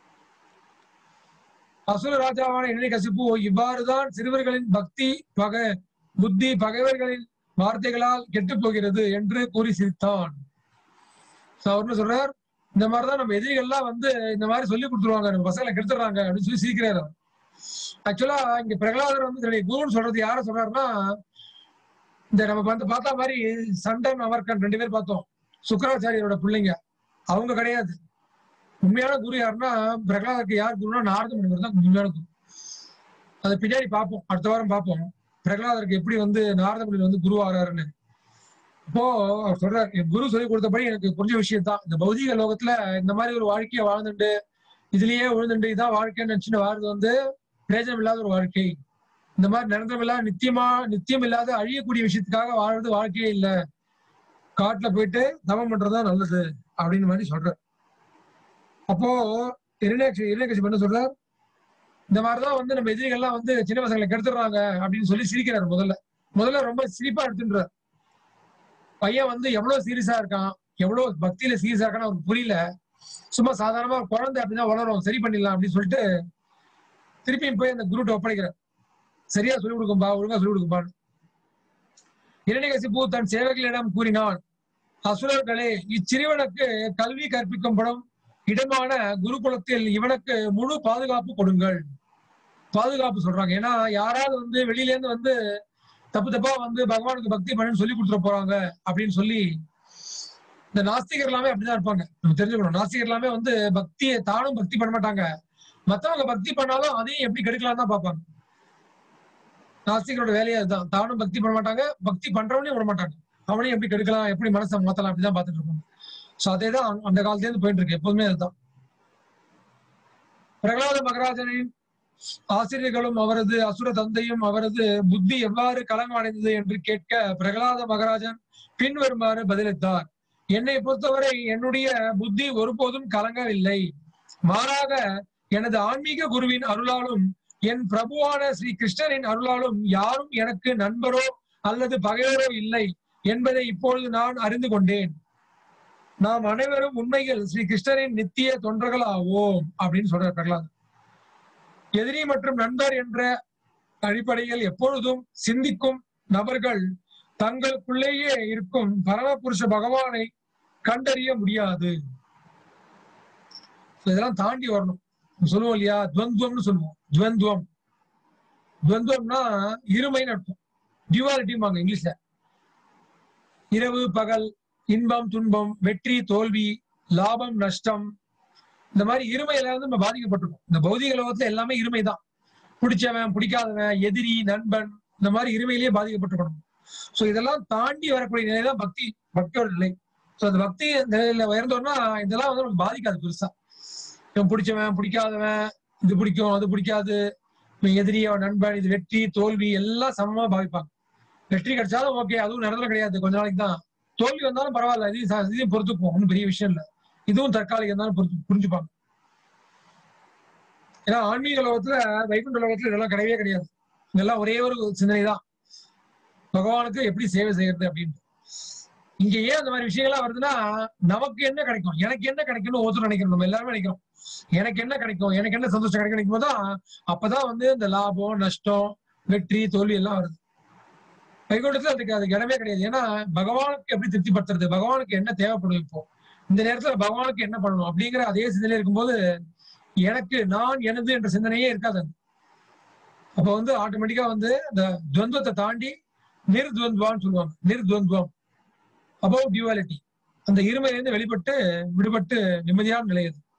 A: அசுர ராஜாவான இணை கசிப்பு இவ்வாறுதான் சிறுவர்களின் பக்தி பகை புத்தி பகைவர்களின் வார்த்தைகளால் கெட்டு போகிறது என்று கூறி சிரித்தான் So அவர் என்ன சொல்றார் இந்த மாதிரிதான் நம்ம எதிரிகள்லாம் வந்து இந்த மாதிரி சொல்லி கொடுத்துருவாங்க நம்ம பசங்களை கெடுத்துறாங்க அப்படின்னு சொல்லி சிரிக்கிறாரு ஆக்சுவலா இங்க பிரகலாதர் வந்து தன்னுடைய குருன்னு சொல்றது யார சொல்றாருன்னா இந்த நம்ம வந்து பார்த்தா மாதிரி சண்டன் அமர்கன் ரெண்டு பேர் பார்த்தோம் சுக்கராச்சாரியரோட பிள்ளைங்க அவங்க கிடையாது உண்மையான குரு யாருன்னா பிரகலாதருக்கு யார் குருன்னா நாரத முனிவர் தான் உண்மையான குரு அதை பின்னாடி பார்ப்போம் அடுத்த வாரம் பார்ப்போம் பிரகலாதருக்கு எப்படி வந்து நாரத முனிவர் வந்து குரு ஆறாருன்னு இப்போ அவர் சொல்றாரு என் குரு சொல்லி கொடுத்தபடி எனக்கு புரிஞ்ச விஷயம் தான் இந்த பௌதிக லோகத்துல இந்த மாதிரி ஒரு வாழ்க்கையை வாழ்ந்துட்டு இதுலயே விழுந்துட்டு இதான் வாழ்க்கைன்னு நினைச்சுட்டு வாழ்றது வந்து பிரயோஜனம் இல்லாத ஒரு வாழ்க்கை இந்த மாதிரி நிரந்தரம் இல்லாத நித்தியமா நித்தியம் இல்லாத அழியக்கூடிய விஷயத்துக்காக வாழ்றது வாழ்க்கையே இல்ல காட்டுல போயிட்டு தவம் பண்றதுதான் நல்லது அப்படின்னு மாதிரி சொல்ற அப்போ இரநேஷ் இரநேஷ் என்ன சொல்றார் இந்த மாதிரிதான் வந்து நம்ம எதிரிகள்லாம் வந்து சின்ன பசங்களை கெடுத்துடுறாங்க அப்படின்னு சொல்லி சிரிக்கிறாரு முதல்ல முதல்ல ரொம்ப சிரிப்பா எடுத்துன்றார் பையன் வந்து எவ்வளவு சீரியஸா இருக்கான் எவ்வளவு பக்தியில சீரியஸா இருக்கான்னு அவருக்கு புரியல சும்மா சாதாரணமா குழந்தை அப்படிதான் வளரும் சரி பண்ணிடலாம் அப்படின்னு சொல்லிட்டு திருப்பியும் போய் அந்த குருட்ட ஒப்படைக்கிறார் சரியா சொல்லிக் கொடுக்கும்பா ஒழுங்கா சொல்லிக் கொடுக்கும்பான்னு இரணிகசிப்பு தன் சேவகளிடம் கூறினான் அசுரர்களே இச்சிறுவனுக்கு கல்வி கற்பிக்கப்படும் இடமான குருகுலத்தில் இவனுக்கு முழு பாதுகாப்பு கொடுங்கள் பாதுகாப்பு சொல்றாங்க ஏன்னா யாராவது வந்து வெளியில இருந்து வந்து தப்பு தப்பா வந்து பகவானுக்கு பக்தி பண்ணுன்னு சொல்லி கொடுத்துட போறாங்க அப்படின்னு சொல்லி இந்த நாஸ்திகர் எல்லாமே அப்படிதான் இருப்பாங்க நம்ம தெரிஞ்சுக்கணும் நாஸ்திகர் எல்லாமே வந்து பக்தியை தானும் பக்தி பண்ண மாட்டாங்க மத்தவங்க பக்தி பண்ணாலும் அதையும் எப்படி கெடுக்கலாம் தான் பார்ப்பாங்க நாஸ்திகரோட வேலையே அதுதான் தானும் பக்தி பண்ண மாட்டாங்க பக்தி பண்றவனையும் விட மாட்டாங்க அவனையும் எப்படி கெடுக்கலாம் எப்படி மனசை மாத்தலாம் அப்படிதான் பார்த்துட்டு இருப்பாங்க சோ அதே தான் அந்த காலத்துல இருந்து போயிட்டு இருக்கு எப்போதுமே அதுதான் பிரகலாத மகராஜனின் ஆசிரியர்களும் அவரது அசுர தந்தையும் அவரது புத்தி எவ்வாறு களங்கம் அடைந்தது என்று கேட்க பிரகலாத மகராஜன் பின்வருமாறு பதிலளித்தார் என்னை பொறுத்தவரை என்னுடைய புத்தி ஒருபோதும் கலங்கவில்லை மாறாக எனது ஆன்மீக குருவின் அருளாலும் என் பிரபுவான ஸ்ரீ கிருஷ்ணரின் அருளாலும் யாரும் எனக்கு நண்பரோ அல்லது பகைவரோ இல்லை என்பதை இப்பொழுது நான் அறிந்து கொண்டேன் நாம் அனைவரும் உண்மையில் ஸ்ரீ கிருஷ்ணரின் நித்திய தொண்டர்கள் ஆவோம் அப்படின்னு சொல்றார் பிரகலாத் எதிரி மற்றும் நண்பர் என்ற அடிப்படையில் எப்பொழுதும் சிந்திக்கும் நபர்கள் தங்களுக்குள்ளேயே இருக்கும் பரமபுருஷ பகவானை கண்டறிய முடியாது இதெல்லாம் தாண்டி வரணும் சொல்லுவோம் இல்லையா துவந்துவம்னு சொல்லுவோம் துவந்துவம் துவந்துவம்னா இருமைன்னு அர்த்தம் டியூவாலிட்டிம்பாங்க இங்கிலீஷ்ல இரவு பகல் இன்பம் துன்பம் வெற்றி தோல்வி லாபம் நஷ்டம் இந்த மாதிரி இருமையில வந்து நம்ம பாதிக்கப்பட்டிருக்கோம் இந்த பௌதிக லோகத்துல எல்லாமே இருமை தான் பிடிச்சவன் பிடிக்காதவன் எதிரி நண்பன் இந்த மாதிரி இருமையிலேயே பாதிக்கப்பட்டிருக்கணும் சோ இதெல்லாம் தாண்டி வரக்கூடிய நிலை தான் பக்தி பக்தியோட நிலை சோ அந்த பக்தி நிலையில உயர்ந்தோம்னா இதெல்லாம் வந்து நமக்கு பாதிக்காது பெருசா இவன் பிடிச்சவன் பிடிக்காதவன் இது பிடிக்கும் அது பிடிக்காது இவன் எதிரி அவன் நண்பன் இது வெற்றி தோல்வி எல்லாம் சமமா பாவிப்பாங்க வெற்றி கிடைச்சாலும் ஓகே அதுவும் நிரந்தரம் கிடையாது கொஞ்ச நாளைக்கு தான் தோல்வி வந்தாலும் பரவாயில்ல இதையும் ச- இதையும் பொறுத்துப்போம் ஒன்றும் பெரிய விஷயம் இல்லை இதுவும் தற்காலிகம் இருந்தாலும் பொறுத்து புரிஞ்சுப்பாங்க ஏன்னா ஆன்மீக லோகத்துல வைகுண்ட லோகத்துல இதெல்லாம் கிடையவே கிடையாது இதெல்லாம் ஒரே ஒரு சிந்தனை தான் பகவானுக்கு எப்படி சேவை செய்யறது அப்படின்னு இங்க ஏன் அந்த மாதிரி விஷயங்கள்லாம் வருதுன்னா நமக்கு என்ன கிடைக்கும் எனக்கு என்ன கிடைக்கும்னு ஒருத்தர் நினைக்கிறோம் நம்ம எல்லாருமே நினைக்கிறோம் எனக்கு என்ன கிடைக்கும் எனக்கு என்ன சந்தோஷம் கிடைக்கும் நினைக்கும் போதுதான் அப்பதான் வந்து இந்த லாபம் நஷ்டம் வெற்றி தோல்வி எல்லாம் வருது வைகுண்டத்துல அதுக்கு அதுக்கு இடமே கிடையாது ஏன்னா பகவானுக்கு எப்படி திருப்திப்படுத்துறது பகவானுக்கு என்ன தேவைப்படும் இப்போ இந்த நேரத்துல பகவானுக்கு என்ன பண்ணணும் அப்படிங்கிற அதே சிந்தனை இருக்கும்போது எனக்கு நான் எனது என்ற சிந்தனையே இருக்காது அங்க. அப்ப வந்து ஆட்டோமேட்டிக்கா வந்து இந்த துவந்தத்தை தாண்டி நிர்துவந்துவான்னு சொல்லுவாங்க நிர்துவந்துவம் அபவ் டியூவாலிட்டி அந்த இருமையிலிருந்து வெளிப்பட்டு விடுபட்டு நிம்மதியான நிலை அது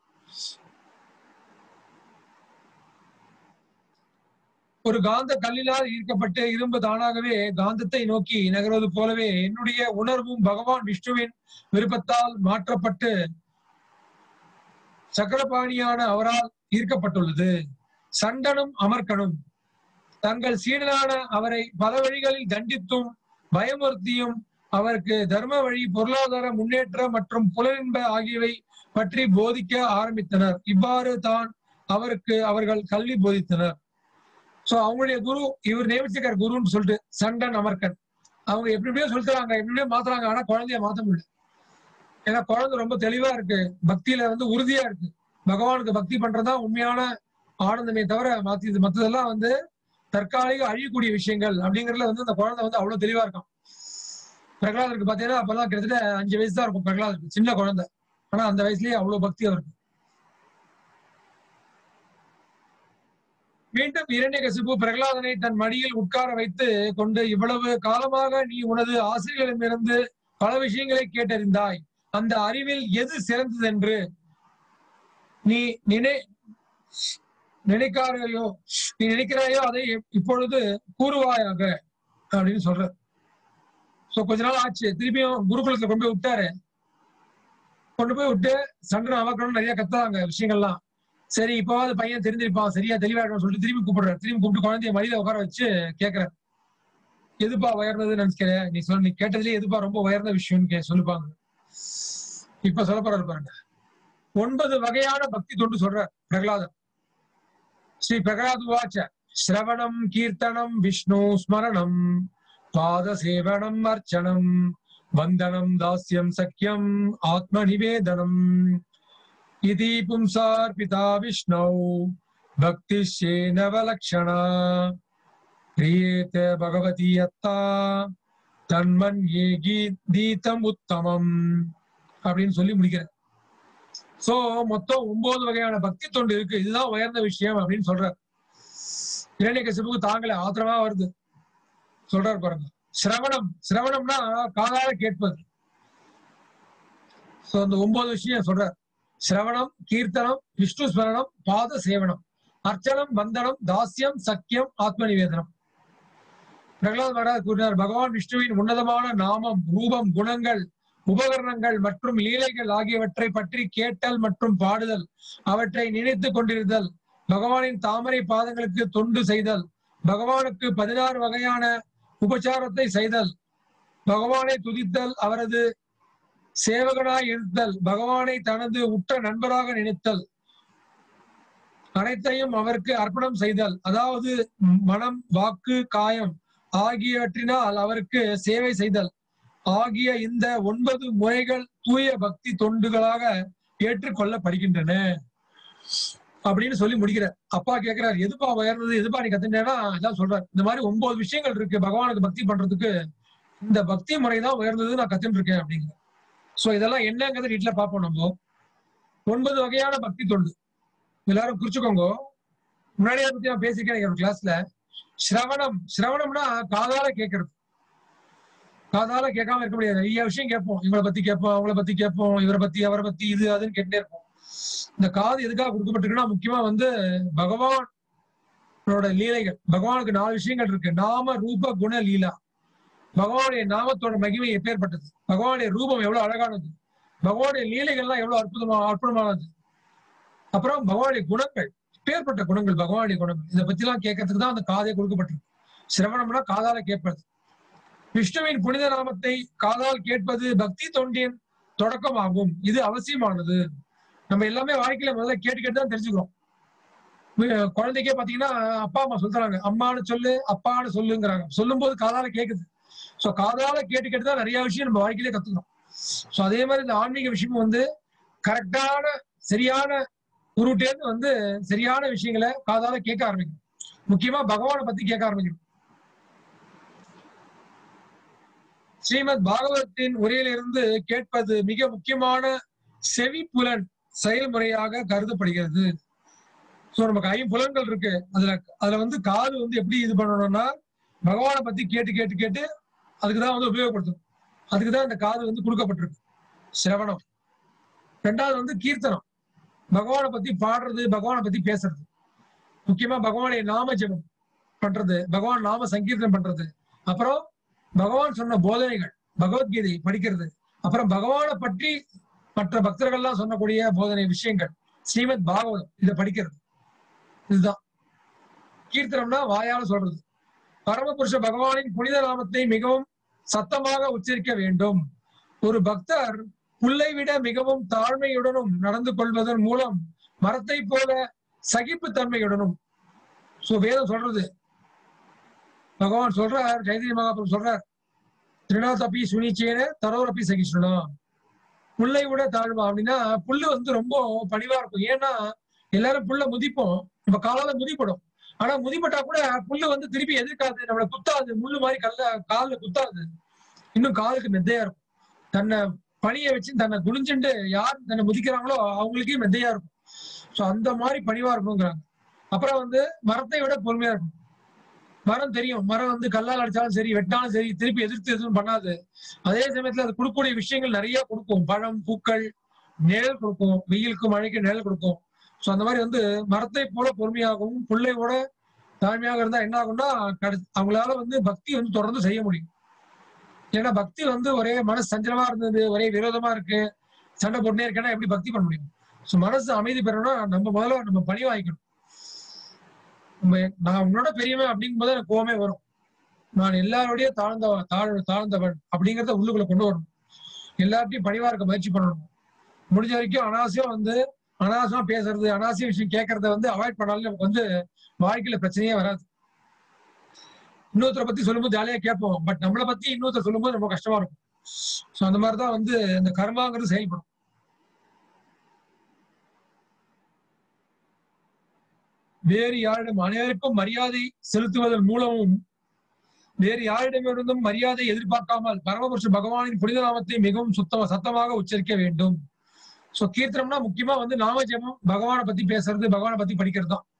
A: ஒரு காந்த கல்லினால் ஈர்க்கப்பட்டு இரும்பு தானாகவே காந்தத்தை நோக்கி நகர்வது போலவே என்னுடைய உணர்வும் பகவான் விஷ்ணுவின் விருப்பத்தால் மாற்றப்பட்டு சக்கரபாணியான அவரால் ஈர்க்கப்பட்டுள்ளது சண்டனும் அமர்க்கனும் தங்கள் சீடனான அவரை பல வழிகளில் தண்டித்தும் பயமுறுத்தியும் அவருக்கு தர்ம வழி பொருளாதார முன்னேற்றம் மற்றும் புலனின்ப ஆகியவை பற்றி போதிக்க ஆரம்பித்தனர் இவ்வாறு தான் அவருக்கு அவர்கள் கல்வி போதித்தனர் சோ அவங்களுடைய குரு இவர் நியமிச்சிருக்கார் குருன்னு சொல்லிட்டு சண்டன் அமர்க்கன் அவங்க எப்படி எப்படியோ சொல்லித்தராங்க எப்படி எப்படியோ மாத்துறாங்க ஆனா குழந்தைய மாத்த முடியல ஏன்னா குழந்தை ரொம்ப தெளிவா இருக்கு பக்தியில வந்து உறுதியா இருக்கு பகவானுக்கு பக்தி பண்றதா உண்மையான ஆனந்தமே தவிர மாத்தி மத்ததெல்லாம் வந்து தற்காலிக அழியக்கூடிய விஷயங்கள் அப்படிங்கறதுல வந்து அந்த குழந்தை வந்து அவ்வளவு தெளிவா இருக்கான் பிரகலாதருக்கு பாத்தீங்கன்னா அப்பெல்லாம் கிட்டத்தட்ட அஞ்சு வயசு தான் இருக்கும் பிரகலாதருக்கு சின்ன குழந்தை ஆனா அந்த வயசுலயே அவ்வளவு பக்தி அவருக்கு மீண்டும் இரண்யகசிபு பிரகலாதனை தன் மடியில் உட்கார வைத்து கொண்டு இவ்வளவு காலமாக நீ உனது ஆசிரியர்களிடமிருந்து பல விஷயங்களை கேட்டறிந்தாய் அந்த அறிவில் எது சிறந்தது என்று நீ நினை நினைக்காரையோ நீ நினைக்கிறாயோ அதை இப்பொழுது கூறுவாயாக அப்படின்னு சொல்ற சோ கொஞ்ச நாள் ஆச்சு திருப்பியும் குருகுலத்துல கொண்டு போய் விட்டாரு கொண்டு போய் விட்டு சண்டை அவக்கணும் நிறைய கத்துறாங்க விஷயங்கள்லாம் சரி இப்போவாது பையன் தெரிஞ்சிருப்பான் சரியா தெளிவாயிடும் சொல்லிட்டு திரும்பி கூப்பிடுறாரு திரும்பி கூப்பிட்டு குழந்தைய மடியில உட்கார வச்சு கேக்குறாரு எதுப்பா உயர்ந்ததுன்னு நினைக்கிற நீ சொல்ல நீ கேட்டதுலயே எதுப்பா ரொம்ப உயர்ந்த விஷயம்னு கே சொல்லுப்பாங்க இப்ப சொல்ல போறாரு பாருங்க ஒன்பது வகையான பக்தி தொண்டு சொல்ற பிரகலாதன் ஸ்ரீ பிரகலாத் வாச்ச ஸ்ரவணம் கீர்த்தனம் விஷ்ணு ஸ்மரணம் பாத சேவனம் அர்ச்சனம் வந்தனம் தாஸ்யம் சக்கியம் ஆத்ம நிவேதனம் இதி பும்சார்பிதா விஷ்ணு பக்தி சேனவலக்ஷணா கிரியேத பகவதி அத்தா தன்மன் ஏகி தீதம் உத்தமம் அப்படின்னு சொல்லி முடிக்கிறேன் சோ மொத்தம் ஒன்பது வகையான பக்தி தொண்டு இருக்கு இதுதான் உயர்ந்த விஷயம் அப்படின்னு சொல்றாரு இரணிய கசிப்புக்கு தாங்களே ஆத்திரமா வருது சொல்றாரு பாருங்க சிரவணம் சிரவணம்னா காதால கேட்பது சோ அந்த ஒன்பது விஷயம் சொல்றார் சிரவணம் கீர்த்தனம் விஷ்ணு ஸ்மரணம் பாத சேவனம் அர்ச்சனம் பந்தனம் தாஸ்யம் சக்கியம் ஆத்ம நிவேதனம் பிரகலாத் மகாராஜ் கூறினார் பகவான் விஷ்ணுவின் உன்னதமான நாமம் ரூபம் குணங்கள் உபகரணங்கள் மற்றும் லீலைகள் ஆகியவற்றை பற்றி கேட்டல் மற்றும் பாடுதல் அவற்றை நினைத்து கொண்டிருந்தல் பகவானின் தாமரை பாதங்களுக்கு தொண்டு செய்தல் பகவானுக்கு பதினாறு வகையான உபச்சாரத்தை செய்தல் பகவானை துதித்தல் அவரது சேவகனாய் இருத்தல் பகவானை தனது உற்ற நண்பராக நினைத்தல் அனைத்தையும் அவருக்கு அர்ப்பணம் செய்தல் அதாவது மனம் வாக்கு காயம் ஆகியவற்றினால் அவருக்கு சேவை செய்தல் ஆகிய இந்த ஒன்பது முறைகள் தூய பக்தி தொண்டுகளாக ஏற்றுக்கொள்ளப்படுகின்றன அப்படின்னு சொல்லி முடிக்கிறார் அப்பா கேட்கிறார் எதுப்பா உயர்ந்தது எதுப்பா நீ கத்துட்டேன்னா எல்லாம் சொல்றாரு இந்த மாதிரி ஒன்பது விஷயங்கள் இருக்கு பகவானுக்கு பக்தி பண்றதுக்கு இந்த பக்தி முறை தான் உயர்ந்தது நான் கத்துட்டு இருக்கேன் அப்படிங்கிற சோ இதெல்லாம் என்னங்கிறத வீட்டுல பார்ப்போம் நம்ம ஒன்பது வகையான பக்தி தொண்டு எல்லாரும் குறிச்சுக்கோங்க முன்னாடியே பத்தி நான் பேசியிருக்கேன் எங்க கிளாஸ்ல சிரவணம் சிரவணம்னா காதால கேட்கறது காதால கேட்காம இருக்க முடியாது நிறைய விஷயம் கேட்போம் இவங்களை பத்தி கேட்போம் அவங்கள பத்தி கேட்போம் இவரை பத்தி அவரை பத்தி இது அதுன்னு கேட்டே இருப்போம் இந்த காது எதுக்காக கொடுக்கப்பட்டிருக்குன்னா முக்கியமா வந்து பகவானோட லீலைகள் பகவானுக்கு நாலு விஷயங்கள் இருக்கு நாம ரூப குண லீலா பகவானுடைய நாமத்தோட மகிமை எப்பேற்பட்டது பகவானுடைய ரூபம் எவ்வளவு அழகானது பகவானுடைய லீலைகள்லாம் எவ்வளவு அற்புதமா அற்புதமானது அப்புறம் பகவானுடைய குணங்கள் பேர்பட்ட குணங்கள் பகவானுடைய குணங்கள் இதை பத்தி எல்லாம் கேட்கறதுக்கு தான் அந்த காதே கொடுக்கப்பட்டிருக்கு சிரவணம்னா காதால கேட்பது விஷ்ணுவின் புனித நாமத்தை காதால் கேட்பது பக்தி தொண்டின் தொடக்கமாகும் இது அவசியமானது நம்ம எல்லாமே வாழ்க்கையில முதல்ல கேட்டு கேட்டு தான் தெரிஞ்சுக்கிறோம் வி- குழந்தைக்கே பாத்தீங்கன்னா அப்பா அம்மா சொல்றாங்க அம்மான்னு சொல்லு அப்பான்னு சொல்லுங்கிறாங்க சொல்லும் போது காதால கேக்குது சோ காதால கேட்டு கேட்டு தான் நிறைய விஷயம் நம்ம வாழ்க்கையிலே கத்துக்கிறோம் சோ அதே மாதிரி இந்த ஆன்மீக விஷயம் வந்து கரெக்டான சரியான குருட்டேந்து வந்து சரியான விஷயங்களை காதால கேட்க ஆரம்பிக்கும் முக்கியமா பகவானை பத்தி கேட்க ஆரம்பிக்கணும் ஸ்ரீமத் பாகவதத்தின் உரையிலிருந்து கேட்பது மிக முக்கியமான செவிப்புலன் செயல்முறையாக கருதப்படுகிறது சோ நமக்கு ஐம்புலன்கள் இருக்கு அதுல அதுல வந்து காது வந்து எப்படி இது பண்ணணும்னா பகவானை பத்தி கேட்டு கேட்டு கேட்டு அதுக்குதான் வந்து உபயோகப்படுத்தணும் அதுக்குதான் இந்த காது வந்து கொடுக்கப்பட்டிருக்கு சிரவணம் ரெண்டாவது வந்து கீர்த்தனம் பகவானை பத்தி பாடுறது பகவானை பத்தி பேசுறது முக்கியமா பகவானுடைய நாம ஜெபம் பண்றது பகவான் நாம சங்கீர்த்தனம் பண்றது அப்புறம் பகவான் சொன்ன போதனைகள் பகவத்கீதை படிக்கிறது அப்புறம் பகவானை பற்றி மற்ற பக்தர்கள்லாம் சொன்னக்கூடிய போதனை விஷயங்கள் ஸ்ரீமத் பாகவதம் இதை படிக்கிறது இதுதான் கீர்த்தனம்னா வாயால சொல்றது பரமபுருஷ பகவானின் புனித நாமத்தை மிகவும் சத்தமாக உச்சரிக்க வேண்டும் ஒரு பக்தர் புல்லை விட மிகவும் தாழ்மையுடனும் நடந்து கொள்வதன் மூலம் மரத்தை போல சகிப்பு தன்மையுடனும் சோ வேதம் சொல்றது பகவான் சொல்றார் சைதன்ய மகாபுரம் சொல்றார் திருநாதப்பி சுனிச்சேன தரோரப்பி சகிஷ்ணுனா புல்லை விட தாழ்வா அப்படின்னா புல்லு வந்து ரொம்ப பணிவா இருக்கும் ஏன்னா எல்லாரும் புல்ல முதிப்போம் நம்ம காலால முதிப்படும் ஆனா முதிப்பட்டா கூட புல்லு வந்து திருப்பி எதிர்க்காது நம்மள குத்தாது முள்ளு மாதிரி கல்ல கால்ல குத்தாது இன்னும் காலுக்கு மெத்தையா இருக்கும் தன்னை பணியை வச்சு தன்னை குனிஞ்சுண்டு யார் தன்னை முதிக்கிறாங்களோ அவங்களுக்கே மெத்தையா இருக்கும் சோ அந்த மாதிரி பணிவா இருக்குங்கிறாங்க அப்புறம் வந்து மரத்தை விட பொறுமையா இருக்கும் மரம் தெரியும் மரம் வந்து கல்லால் அடிச்சாலும் சரி வெட்டாலும் சரி திருப்பி எதிர்த்து எதுவும் பண்ணாது அதே சமயத்துல அது கொடுக்கக்கூடிய விஷயங்கள் நிறைய கொடுக்கும் பழம் பூக்கள் நிழல் கொடுக்கும் வெயிலுக்கு மழைக்கு நிழல் கொடுக்கும் சோ அந்த மாதிரி வந்து மரத்தை போல பொறுமையாகவும் புள்ளையோட தாழ்மையாக இருந்தா என்ன ஆகும்னா கடைசி- அவங்களால வந்து பக்தி வந்து தொடர்ந்து செய்ய முடியும் ஏன்னா பக்தி வந்து ஒரே மனசு சஞ்சலமா இருந்தது ஒரே விரோதமா இருக்கு சண்டை போட்டுனே இருக்கேன்னா எப்படி பக்தி பண்ண முடியும் ஸோ மனசு அமைதி பெறணும்னா நம்ம முதல்ல நம்ம பணி வாங்கிக்கணும் நம்ம நான் உன்னோட பெரியவன் அப்படிங்கும் போது எனக்கு கோவமே வரும் நான் எல்லாரோடய தாழ்ந்த தாழ் தாழ்ந்தவன் அப்படிங்கிறத உள்ளுக்குள்ள கொண்டு வரணும் எல்லார்ட்டையும் பணிவா இருக்க முயற்சி பண்ணணும் முடிஞ்ச வரைக்கும் அனாவசியம் வந்து அனாவசியமா பேசுறது அனாவசிய விஷயம் கேட்கறத வந்து அவாய்ட் பண்ணாலும் நமக்கு வந்து வாழ்க்கையில பிரச்சனையே வராது இன்னொருத்தரை பத்தி சொல்லும்போது ஜாலியா கேட்போம் பட் நம்மளை பத்தி இன்னொருத்தர் சொல்லும்போது ரொம்ப கஷ்டமா இருக்கும் ஸோ அந்த மாதிரிதான் வந்து இந்த கர்மாங்கிறது செயல்படும் வேறு யாரிடம் அனைவருக்கும் மரியாதை செலுத்துவதன் மூலமும் வேறு யாரிடமிருந்தும் மரியாதை எதிர்பார்க்காமல் பரமபுருஷ பகவானின் புனித நாமத்தை மிகவும் சுத்தமா சத்தமாக உச்சரிக்க வேண்டும் சோ கீர்த்தனம்னா முக்கியமா வந்து நாமஜபம் பகவானை பத்தி பேசுறது பகவானை பத்தி படிக்கிறது தான்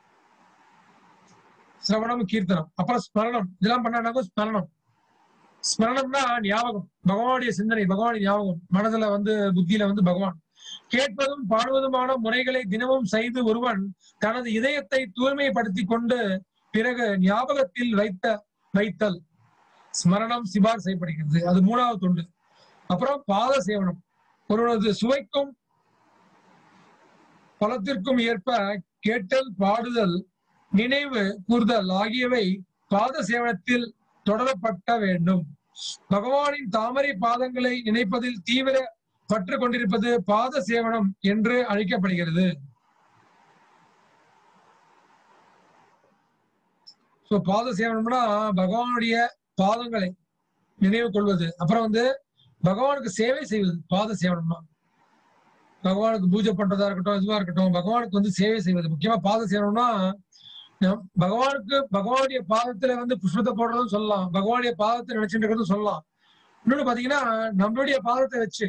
A: சிரவணம் கீர்த்தனம் அப்புறம் ஸ்மரணம் இதெல்லாம் பண்ணாங்க ஸ்மரணம் ஸ்மரணம்னா ஞாபகம் பகவானுடைய சிந்தனை பகவானுடைய ஞாபகம் மனதுல வந்து புத்தியில வந்து பகவான் கேட்பதும் பாடுவதுமான முறைகளை தினமும் செய்து ஒருவன் தனது இதயத்தை தூய்மைப்படுத்தி கொண்டு பிறகு ஞாபகத்தில் வைத்த வைத்தல் ஸ்மரணம் சிபார் செய்யப்படுகிறது அது மூணாவது தொண்டு அப்புறம் பாத சேவனம் ஒருவனது சுவைக்கும் பலத்திற்கும் ஏற்ப கேட்டல் பாடுதல் நினைவு கூறுதல் ஆகியவை பாத சேவனத்தில் தொடரப்பட்ட வேண்டும் பகவானின் தாமரை பாதங்களை நினைப்பதில் தீவிர பற்று கொண்டிருப்பது பாத சேவனம் என்று அழைக்கப்படுகிறது சோ பாத சேவனம்னா பகவானுடைய பாதங்களை நினைவு கொள்வது அப்புறம் வந்து பகவானுக்கு சேவை செய்வது பாத சேவனம்னா பகவானுக்கு பூஜை பண்றதா இருக்கட்டும் இதுவா இருக்கட்டும் பகவானுக்கு வந்து சேவை செய்வது முக்கியமா பாத சேவனம்னா நம் பகவானுக்கு பகவானுடைய பாதத்துல வந்து புஷ்பத்தை போடுறதும் சொல்லலாம் பகவானுடைய பாதத்தை நினைச்சுட்டு இருக்கிறதும் சொல்லலாம் இன்னொன்னு பாத்தீங்கன்னா நம்மளுடைய பாதத்தை வச்சு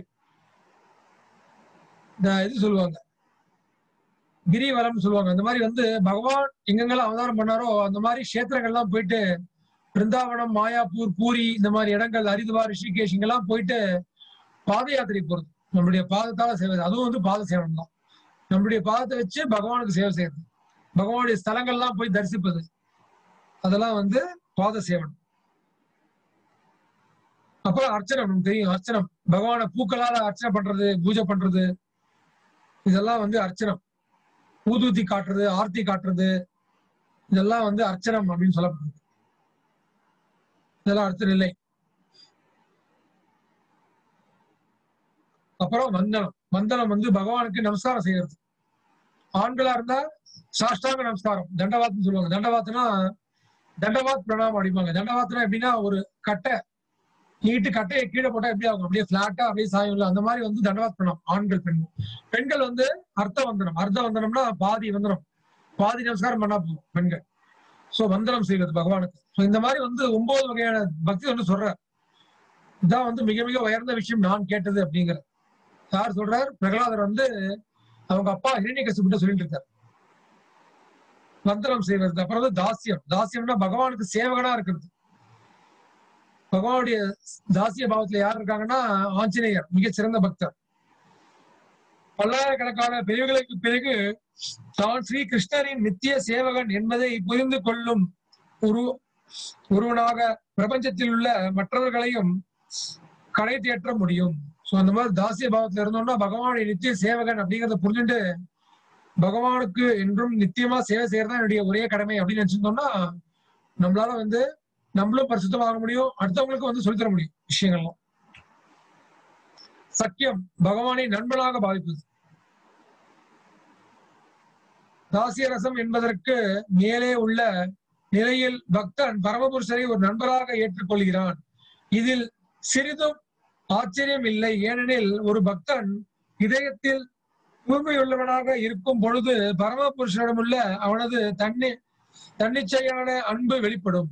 A: இந்த இது சொல்லுவாங்க கிரிவலம் சொல்லுவாங்க அந்த மாதிரி வந்து பகவான் எங்கெங்கெல்லாம் அவதாரம் பண்ணாரோ அந்த மாதிரி கஷேத்திரங்கள்லாம் போயிட்டு பிருந்தாவனம் மாயாப்பூர் பூரி இந்த மாதிரி இடங்கள் ஹரிதுவார் ரிஷிகேஷ் இங்கெல்லாம் போயிட்டு பாத யாத்திரை போறது நம்மளுடைய பாதத்தால சேவை அதுவும் வந்து பாத சேவனம் தான் நம்மளுடைய பாதத்தை வச்சு பகவானுக்கு சேவை செய்யறது பகவானுடைய ஸ்தலங்கள்லாம் போய் தரிசிப்பது அதெல்லாம் வந்து பாத சேவனம் அப்புறம் அர்ச்சனம் நமக்கு தெரியும் அர்ச்சனம் பகவானை பூக்களால அர்ச்சனை பண்றது பூஜை பண்றது இதெல்லாம் வந்து அர்ச்சனம் ஊதுத்தி காட்டுறது ஆர்த்தி காட்டுறது இதெல்லாம் வந்து அர்ச்சனம் அப்படின்னு சொல்லப்படுது இதெல்லாம் அர்ச்சனை இல்லை அப்புறம் வந்தனம் வந்தனம் வந்து பகவானுக்கு நமஸ்காரம் செய்யறது ஆண்களா இருந்தா சாஷ்டாங்க நமஸ்காரம் தண்டவாத்னு சொல்லுவாங்க தண்டவாத்னா தண்டவாத் பிரணாமம் அடிப்பாங்க தண்டவாத்னா எப்படின்னா ஒரு கட்டை நீட்டு கட்டையை கீழே போட்டா எப்படி ஆகும் அப்படியே பிளாட்டா அப்படியே சாயும்ல அந்த மாதிரி வந்து தண்டவாத் பிரணாமம் ஆண்கள் பெண்கள் பெண்கள் வந்து அர்த்த வந்தனம் அர்த்த வந்தனம்னா பாதி வந்தனம் பாதி நமஸ்காரம் பண்ணா போதும் பெண்கள் சோ வந்தனம் செய்வது பகவானுக்கு சோ இந்த மாதிரி வந்து ஒன்பது வகையான பக்தி வந்து சொல்ற இதான் வந்து மிக மிக உயர்ந்த விஷயம் நான் கேட்டது அப்படிங்கிற யார் சொல்றார் பிரகலாதர் வந்து அவங்க அப்பா ஹிரண்யகசிபிட்ட சொல்லிட்டு இருக்கார் வந்தனம் செய்வது அப்புறம் வந்து தாசியம் தாசியம்னா பகவானுக்கு சேவகனா இருக்கிறது பகவானுடைய தாசிய பாவத்துல யார் இருக்காங்கன்னா ஆஞ்சநேயர் மிகச் சிறந்த பக்தர் பல்லாயிரக்கணக்கான பிரிவுகளுக்கு பிறகு தான் ஸ்ரீ கிருஷ்ணரின் நித்திய சேவகன் என்பதை புரிந்து கொள்ளும் ஒரு ஒருவனாக பிரபஞ்சத்தில் உள்ள மற்றவர்களையும் கடை தேற்ற முடியும் சோ அந்த மாதிரி தாசிய பாவத்துல இருந்தோம்னா பகவானுடைய நித்திய சேவகன் அப்படிங்கறத புரிஞ்சுட்டு பகவானுக்கு என்றும் நித்தியமா சேவை செய்யறதா என்னுடைய ஒரே கடமை அப்படின்னு நினைச்சிருந்தோம்னா நம்மளால வந்து நம்மளும் பரிசுத்தமாக முடியும் அடுத்தவங்களுக்கு வந்து சொல்லித்தர முடியும் விஷயங்கள்லாம் சக்கியம் பகவானை நண்பனாக பாவிப்பது தாசிய ரசம் என்பதற்கு மேலே உள்ள நிலையில் பக்தன் பரமபுருஷரை ஒரு நண்பராக ஏற்றுக்கொள்கிறான் இதில் சிறிதும் ஆச்சரியம் இல்லை ஏனெனில் ஒரு பக்தன் இதயத்தில் தூய்மையுள்ளவனாக இருக்கும் பொழுது பரமபுருஷனிடமுள்ள அவனது தன்னி தன்னிச்சையான அன்பு வெளிப்படும்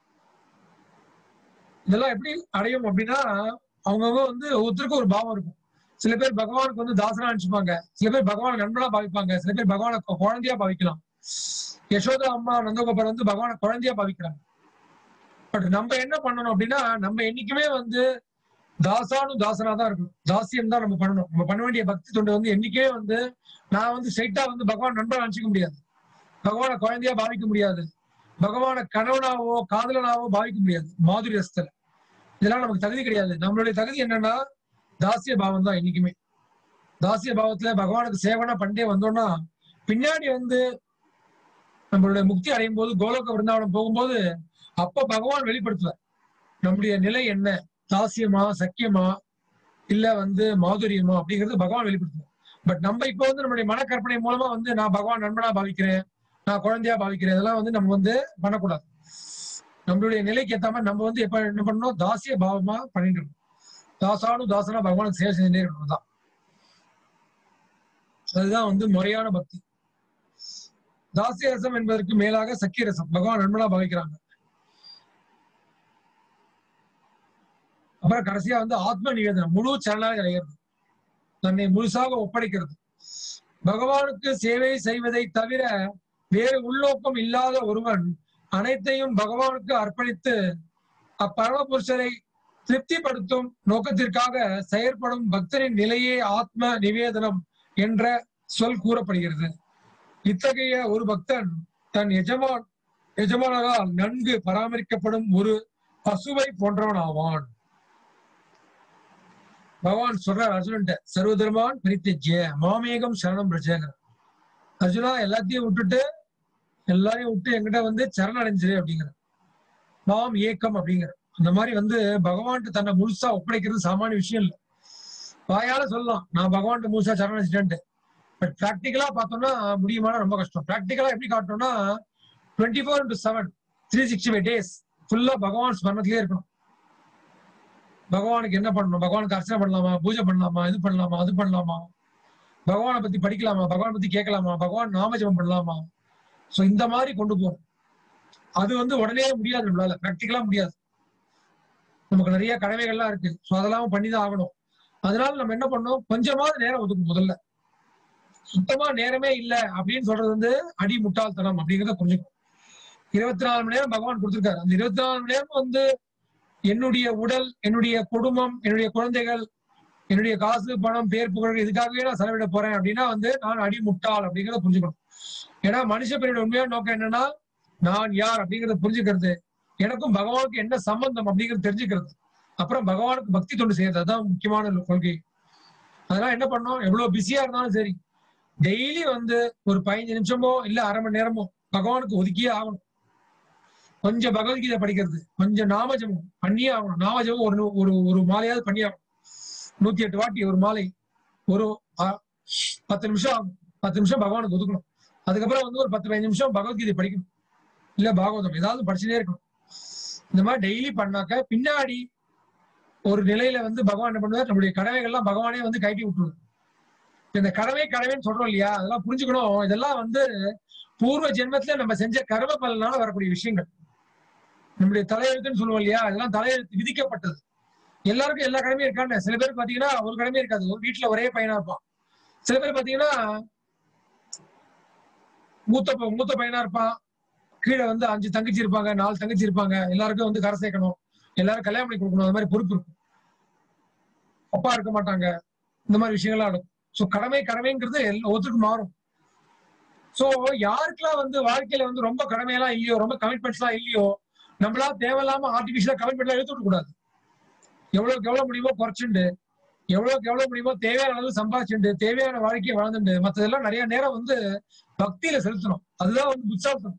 A: இதெல்லாம் எப்படி அடையும் அப்படின்னா அவங்கவுங்க வந்து ஒருத்தருக்கும் ஒரு பாவம் இருக்கும் சில பேர் பகவானுக்கு வந்து தாசனா நினைச்சுப்பாங்க சில பேர் பகவானை நண்பனா பாவிப்பாங்க சில பேர் பகவானை கொ- குழந்தையா பாவிக்கலாம் யசோதா அம்மா நந்தகோபர் வந்து பகவானை குழந்தையா பாவிக்கிறாங்க பட் நம்ம என்ன பண்ணணும் அப்படின்னா நம்ம என்னைக்குமே வந்து தாசானு தாசனா தான் இருக்கணும் தாசியம் தான் நம்ம பண்ணணும் நம்ம பண்ண வேண்டிய பக்தி தொண்டு வந்து என்னைக்கே வந்து நான் வந்து ஸ்ட்ரைட்டா வந்து பகவான் நண்பனா நினைச்சுக்க முடியாது பகவானை குழந்தையா பாவிக்க முடியாது பகவானை கணவனாவோ காதலனாவோ பாவிக்க முடியாது மாதுரி ரசத்துல இதெல்லாம் நமக்கு தகுதி கிடையாது நம்மளுடைய தகுதி என்னன்னா தாசிய பாவம் தான் என்னைக்குமே தாசிய பாவத்துல பகவானுக்கு சேவனா பண்ணிட்டே வந்தோம்னா பின்னாடி வந்து நம்மளுடைய முக்தி அடையும் போது கோலோக விருந்தாவனம் போகும்போது அப்ப பகவான் வெளிப்படுத்துவார் நம்முடைய நிலை என்ன தாசியமா சக்கியமா இல்ல வந்து மாதுரியமா அப்படிங்கிறது பகவான் வெளிப்படுத்துவார் பட் நம்ம இப்ப வந்து நம்மளுடைய மனக்கற்பனை மூலமா வந்து நான் பகவான் நண்பனா பாவிக்கிறேன் நான் குழந்தையா பாவிக்கிறேன் இதெல்லாம் வந்து நம்ம வந்து பண்ணக்கூடாது நம்மளுடைய நிலைக்கு ஏத்த மாதிரி நம்ம வந்து எப்ப என்ன பண்ணணும் தாசிய பாவமா பண்ணிட்டு இருக்கணும் தாசானு தாசனா பகவானுக்கு சேவை செஞ்சுட்டே இருக்கணும் தான் அதுதான் வந்து முறையான பக்தி தாசிய ரசம் என்பதற்கு மேலாக சக்கிய ரசம் பகவான் நண்பனா பாவிக்கிறாங்க அப்புறம் கடைசியா வந்து ஆத்ம நிவேதனம் முழு சரணாகி அடைகிறது தன்னை முழுசாக ஒப்படைக்கிறது பகவானுக்கு சேவை செய்வதை தவிர வேறு உள்நோக்கம் இல்லாத ஒருவன் அனைத்தையும் பகவானுக்கு அர்ப்பணித்து அப்பரமபுருஷரை திருப்திப்படுத்தும் நோக்கத்திற்காக செயற்படும் பக்தரின் நிலையே ஆத்ம நிவேதனம் என்ற சொல் கூறப்படுகிறது இத்தகைய ஒரு பக்தன் தன் எஜமான் எஜமானரால் நன்கு பராமரிக்கப்படும் ஒரு பசுவை போன்றவன் ஆவான் பகவான் சொல்றார் அர்ஜுனன்ட்ட சர்வதர்மான் பிரித்திஜ்ய மாமேகம் சரணம் பிரஜேகர் அர்ஜுனா எல்லாத்தையும் விட்டுட்டு எல்லாரையும் விட்டு என்கிட்ட வந்து சரணம் அடைஞ்சிரு அப்படிங்கிற மாம் ஏக்கம் அப்படிங்கிற அந்த மாதிரி வந்து பகவான்ட்டு தன்னை முழுசா ஒப்படைக்கிறது சாமானிய விஷயம் இல்லை வாயால சொல்லலாம் நான் பகவான்ட்டு முழுசா சரணம் அடைச்சிட்டேன்ட்டு பட் ப்ராக்டிக்கலா பார்த்தோம்னா முடியுமானா ரொம்ப கஷ்டம் ப்ராக்டிக்கலா எப்படி காட்டணும்னா twenty four into seven three sixty five days ஃபுல்லா பகவான் ஸ்மரணத்திலே இருக்கணும் பகவானுக்கு என்ன பண்ணணும் பகவானுக்கு அர்ச்சனை பண்ணலாமா பூஜை பண்ணலாமா இது பண்ணலாமா அது பண்ணலாமா பகவானை பத்தி படிக்கலாமா பகவானை பத்தி கேட்கலாமா பகவான் நாமஜபம் பண்ணலாமா சோ இந்த மாதிரி கொண்டு போகும் அது வந்து உடனே முடியாது நம்மளால ப்ராக்டிக்கலா முடியாது நமக்கு நிறைய கடமைகள்லாம் இருக்கு சோ அதெல்லாம் பண்ணிதான் ஆகணும் அதனால நம்ம என்ன பண்ணோம் கொஞ்சமாவது நேரம் ஒதுக்கும் முதல்ல சுத்தமா நேரமே இல்ல அப்படின்னு சொல்றது வந்து அடி முட்டாள்தனம் அப்படிங்கிறத புரிஞ்சுக்கணும் இருபத்தி நாலு மணி நேரம் பகவான் கொடுத்திருக்காரு அந்த இருபத்தி நாலு மணி நேரம் வந்து என்னுடைய உடல் என்னுடைய குடும்பம் என்னுடைய குழந்தைகள் என்னுடைய காசு பணம் பேர் புகழ் இதுக்காகவே நான் செலவிட போறேன் அப்படின்னா வந்து நான் அடி முட்டாள் அப்படிங்கிறத புரிஞ்சுக்கணும் ஏன்னா மனுஷ பிரியோட உண்மையான நோக்கம் என்னன்னா நான் யார் அப்படிங்கறத புரிஞ்சுக்கிறது எனக்கும் பகவானுக்கு என்ன சம்பந்தம் அப்படிங்கறது தெரிஞ்சுக்கிறது அப்புறம் பகவானுக்கு பக்தி தொண்டு செய்யறது அதான் முக்கியமான கொள்கை அதெல்லாம் என்ன பண்ணோம் எவ்வளவு பிஸியா இருந்தாலும் சரி டெய்லி வந்து ஒரு பதினஞ்சு நிமிஷமோ இல்ல அரை மணி நேரமோ பகவானுக்கு ஒதுக்கியே ஆகணும் கொஞ்சம் பகவத்கீதை படிக்கிறது கொஞ்சம் நாமஜபம் பண்ணியே ஆகணும் நாமஜபம் ஒரு ஒரு ஒரு மாலையாவது பண்ணி ஆகணும் நூத்தி எட்டு வாட்டி ஒரு மாலை ஒரு ஆ- பத்து நிமிஷம் ஆகும் பத்து நிமிஷம் பகவானுக்கு ஒதுக்கணும் அதுக்கப்புறம் வந்து ஒரு பத்து பதினஞ்சு நிமிஷம் பகவத்கீதை படிக்கணும் இல்ல பாகவதம் ஏதாவது படிச்சுட்டே இருக்கணும் இந்த மாதிரி டெய்லி பண்ணாக்க பின்னாடி ஒரு நிலையில வந்து பகவான் என்ன பண்ணுவார் நம்முடைய கடமைகள்லாம் பகவானே வந்து கைட்டி விட்டுருது இந்த கடமை கடமைன்னு சொல்றோம் இல்லையா அதெல்லாம் புரிஞ்சுக்கணும் இதெல்லாம் வந்து பூர்வ ஜென்மத்துல நம்ம செஞ்ச கர்ம பலனால வரக்கூடிய விஷயங்கள் நம்முடைய தலையெழுத்துன்னு சொல்லுவோம் இல்லையா அதெல்லாம் தலையெழுத்து விதிக்கப்பட்டது எல்லாருக்கும் எல்லா கடமையும் இருக்காங்க சில பேர் பாத்தீங்கன்னா ஒரு கடமை இருக்காது ஒரு வீட்டுல ஒரே பையனா இருப்பான் சில பேர் பாத்தீங்கன்னா மூத்த ப- மூத்த பையனா இருப்பான் கீழே வந்து அஞ்சு தங்கச்சி இருப்பாங்க நாலு தங்கச்சி இருப்பாங்க எல்லாருக்கும் வந்து கரை சேர்க்கணும் எல்லாரும் கல்யாணம் பண்ணி கொடுக்கணும் அந்த மாதிரி பொறுப்பு இருக்கும் அப்பா இருக்க மாட்டாங்க இந்த மாதிரி விஷயங்கள்லாம் நடக்கும் சோ கடமை கடமைங்கிறது எல்லா- ஒவ்வொருத்தருக்கும் மாறும் சோ யாருக்கெல்லாம் வந்து வாழ்க்கையில வந்து ரொம்ப கடமையெல்லாம் இல்லையோ ரொம்ப கமிட்மெண்ட்ஸ் எல்லாம் இல்லையோ நம்மளா தேவையில்லாம ஆர்டிபிஷியலா கமிட்மெண்ட் எழுத்து விட கூடாது எவ்வளவுக்கு எவ்வளவு முடியுமோ குறைச்சுண்டு எவ்வளவுக்கு எவ்வளவு முடியுமோ தேவையான அளவு சம்பாதிச்சுண்டு தேவையான வாழ்க்கையை வாழ்ந்துண்டு மத்ததெல்லாம் நிறைய நேரம் வந்து பக்தியில செலுத்தணும் அதுதான் வந்து புத்தார்த்தம்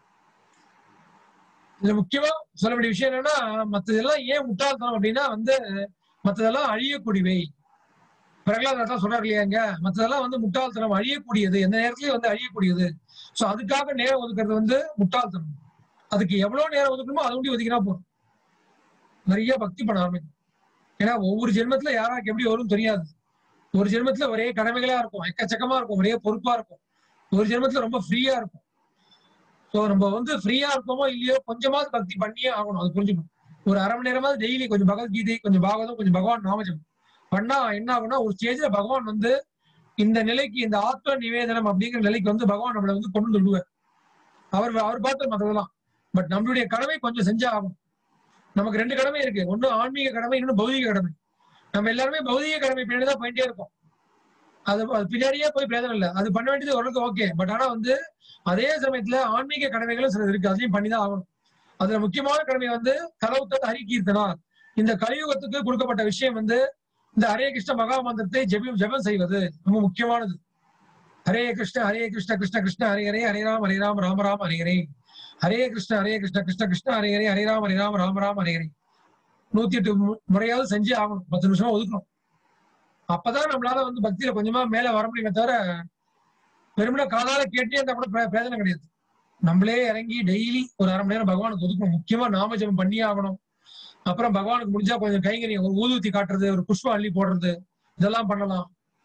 A: இதுல முக்கியமா சொல்ல வேண்டிய விஷயம் என்னன்னா மத்ததெல்லாம் ஏன் முட்டாள்தனம் அப்படின்னா வந்து மத்ததெல்லாம் அழியக்கூடியவை பிரகலாதான் சொல்றாரு இல்லையாங்க மத்ததெல்லாம் வந்து முட்டாள்தனம் அழியக்கூடியது எந்த நேரத்திலயும் வந்து அழியக்கூடியது சோ அதுக்காக நேரம் ஒதுக்குறது வந்து முட்டாள்தனம் அதுக்கு எவ்வளவு நேரம் ஒதுக்கணுமோ அதை ஒண்டி ஒதுக்கினா போதும் நிறைய பக்தி பண்ண ஆரம்பிக்கும் ஏன்னா ஒவ்வொரு ஜென்மத்துல யாராருக்கு எப்படி வரும் தெரியாது ஒரு ஜென்மத்துல ஒரே கடமைகளா இருக்கும் எக்கச்சக்கமா இருக்கும் ஒரே பொறுப்பா இருக்கும் ஒரு ஜென்மத்துல ரொம்ப ஃப்ரீயா இருக்கும் சோ நம்ம வந்து ஃப்ரீயா இருக்கோமோ இல்லையோ கொஞ்சமாவது பக்தி பண்ணியே ஆகணும் அது புரிஞ்சுக்கணும் ஒரு அரை மணி நேரமாவது டெய்லி கொஞ்சம் பகவத்கீதை கொஞ்சம் பாகவதம் கொஞ்சம் பகவான் நாமஜம் பண்ணா என்ன ஆகும்னா ஒரு ஸ்டேஜ்ல பகவான் வந்து இந்த நிலைக்கு இந்த ஆத்ம நிவேதனம் அப்படிங்கிற நிலைக்கு வந்து பகவான் நம்மளை வந்து கொண்டு வந்து விடுவார் அவர் அவர் பார்த்து மற்றதெல்லாம் பட் நம்மளுடைய கடமை கொஞ்சம் செஞ்சா ஆகும் நமக்கு ரெண்டு கடமை இருக்கு ஒண்ணு ஆன்மீக கடமை இன்னொன்னு பௌதிக கடமை நம்ம எல்லாருமே பௌதிக கடமை பின்னாடி தான் போயிட்டே இருக்கோம் அது அது பின்னாடியே போய் பிரயோஜனம் இல்லை அது பண்ண வேண்டியது ஓரளவுக்கு ஓகே பட் ஆனா வந்து அதே சமயத்துல ஆன்மீக கடமைகளும் சிலது இருக்கு அதையும் பண்ணிதான் ஆகணும் அதுல முக்கியமான கடமை வந்து கலவுத்தத் ஹரிகீர்த்தனா இந்த கலியுகத்துக்கு கொடுக்கப்பட்ட விஷயம் வந்து இந்த ஹரே கிருஷ்ண மகா மந்திரத்தை ஜெபம் ஜெபம் செய்வது ரொம்ப முக்கியமானது ஹரே கிருஷ்ண ஹரே கிருஷ்ண கிருஷ்ண கிருஷ்ண ஹரே ஹரே ஹரே ராம் ஹரே ராம் ராம ராம் ஹரே ஹரே ஹரே கிருஷ்ண ஹரே கிருஷ்ண கிருஷ்ண கிருஷ்ண ஹரே ஹரே ஹரே ராம் ஹரே ராம் ராம ராம் ஹரே ஹரே நூத்தி எட்டு மு- முறையாவது செஞ்சு ஆகணும் பத்து நிமிஷமா ஒதுக்கணும் அப்பதான் நம்மளால வந்து பக்தியில கொஞ்சமா மேல வர முடியுமே தவிர வெறுமனே காதால கேட்டே இருந்தா கூட பிரே- பிரயோஜனம் கிடையாது நம்மளே இறங்கி டெய்லி ஒரு அரை மணி நேரம் பகவானுக்கு ஒதுக்கணும் முக்கியமா நாம ஜெபம் பண்ணியே ஆகணும் அப்புறம் பகவானுக்கு முடிஞ்சா கொஞ்சம் கைங்கரியம் ஒரு ஊதுவத்தி காட்டுறது ஒரு புஷ்பம் அள்ளி போடுறது இதெல்லாம் பண்ணலாம்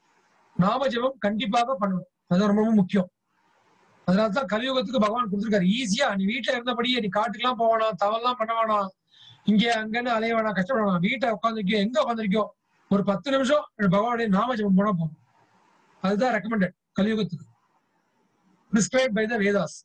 A: நாம ஜெபம் கண்டிப்பாக பண்ணணும் அது ரொம்ப ரொம்ப முக்கியம் அதனாலதான் கலியுகத்துக்கு பகவான் கொடுத்துருக்காரு ஈஸியா நீ வீட்டுல இருந்தபடியே நீ காட்டுக்கெல்லாம் போக வேணாம் தவெல்லாம் பண்ண வேணாம் இங்க அங்கன்னு அலைய வேணாம் கஷ்டப்பட வேணாம் வீட்டை உட்காந்துருக்கியோ எங்க உட்காந்துருக்கியோ ஒரு பத்து நிமிஷம் பகவானுடைய நாம ஜெபம் போனா போதும் அதுதான் ரெக்கமெண்டட் கலியுகத்துக்கு prescribed by the Vedas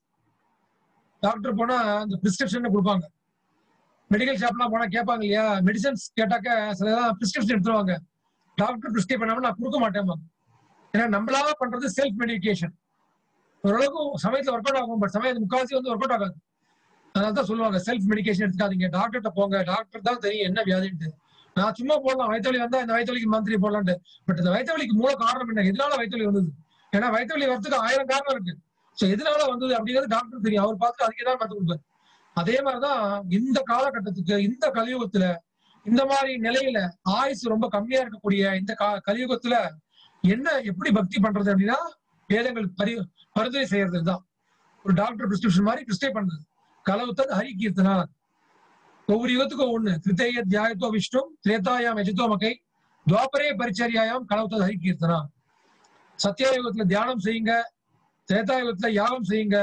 A: doctor போனா அந்த பிரிஸ்கிரிப்ஷன் கொடுப்பாங்க மெடிக்கல் ஷாப்லாம் போனா கேட்பாங்க இல்லையா மெடிசன்ஸ் கேட்டாக்க சில பிரிஸ்கிரிப்ஷன் எடுத்துருவாங்க டாக்டர் பிரிஸ்கிரைப் பண்ணாம நான் கொடுக்க மாட்டேன் ஏன்னா நம்மளால பண்றது செல்ஃப் மெடிக்கேஷன் ஓரளவுக்கு சமயத்துல ஒர்க் அவுட் ஆகும் பட் சமயத்து முக்கால்வாசி வந்து ஒர்க் அவுட் ஆகாது அதனால தான் சொல்லுவாங்க செல்ஃப் மெடிக்கேஷன் எடுத்துக்காதீங்க டாக்டர்கிட்ட போங்க டாக்டர் தான் தெரியும் என்ன வியாதின்ட்டு நான் சும்மா போடலாம் வயிற்று வலி வந்தா இந்த வயிற்று வலிக்கு மாத்திரை போடலான்ட்டு பட் இந்த வயிற்று வலிக்கு மூல காரணம் என்ன எதனால வயிற்று வலி வந்தது ஏன்னா வயிற்று வலி வரதுக்கு ஆயிரம் காரணம் இருக்கு சோ எதனால வந்தது அப்படிங்கிறது டாக்டர் தெரியும் அவர் பார்த்து அதுக்கு தான் மருந்து கொடுப்பாரு அதே மாதிரிதான் இந்த காலகட்டத்துக்கு இந்த கலியுகத்துல இந்த மாதிரி நிலையில ஆயுசு ரொம்ப கம்மியா இருக்கக்கூடிய இந்த கா- கலியுகத்துல என்ன எப்படி பக்தி பண்றது அப்படின்னா வேதங்கள் பரி பரிந்துரை செய்யறது தான் ஒரு டாக்டர் பிரிஸ்கிரிப்ஷன் மாதிரி பிரிஸ்கிரைப் பண்றது கலவுத்தது ஹரி கீர்த்தனா ஒவ்வொரு யுகத்துக்கும் ஒண்ணு கிருத்தேய தியாயத்தோ விஷ்ணு திரேதாயாம் எஜித்தோ மகை துவாபரே பரிச்சரியாயாம் கலவுத்தது ஹரி கீர்த்தனா சத்தியாயுகத்துல தியானம் செய்யுங்க திரேதாயுகத்துல யாகம் செய்யுங்க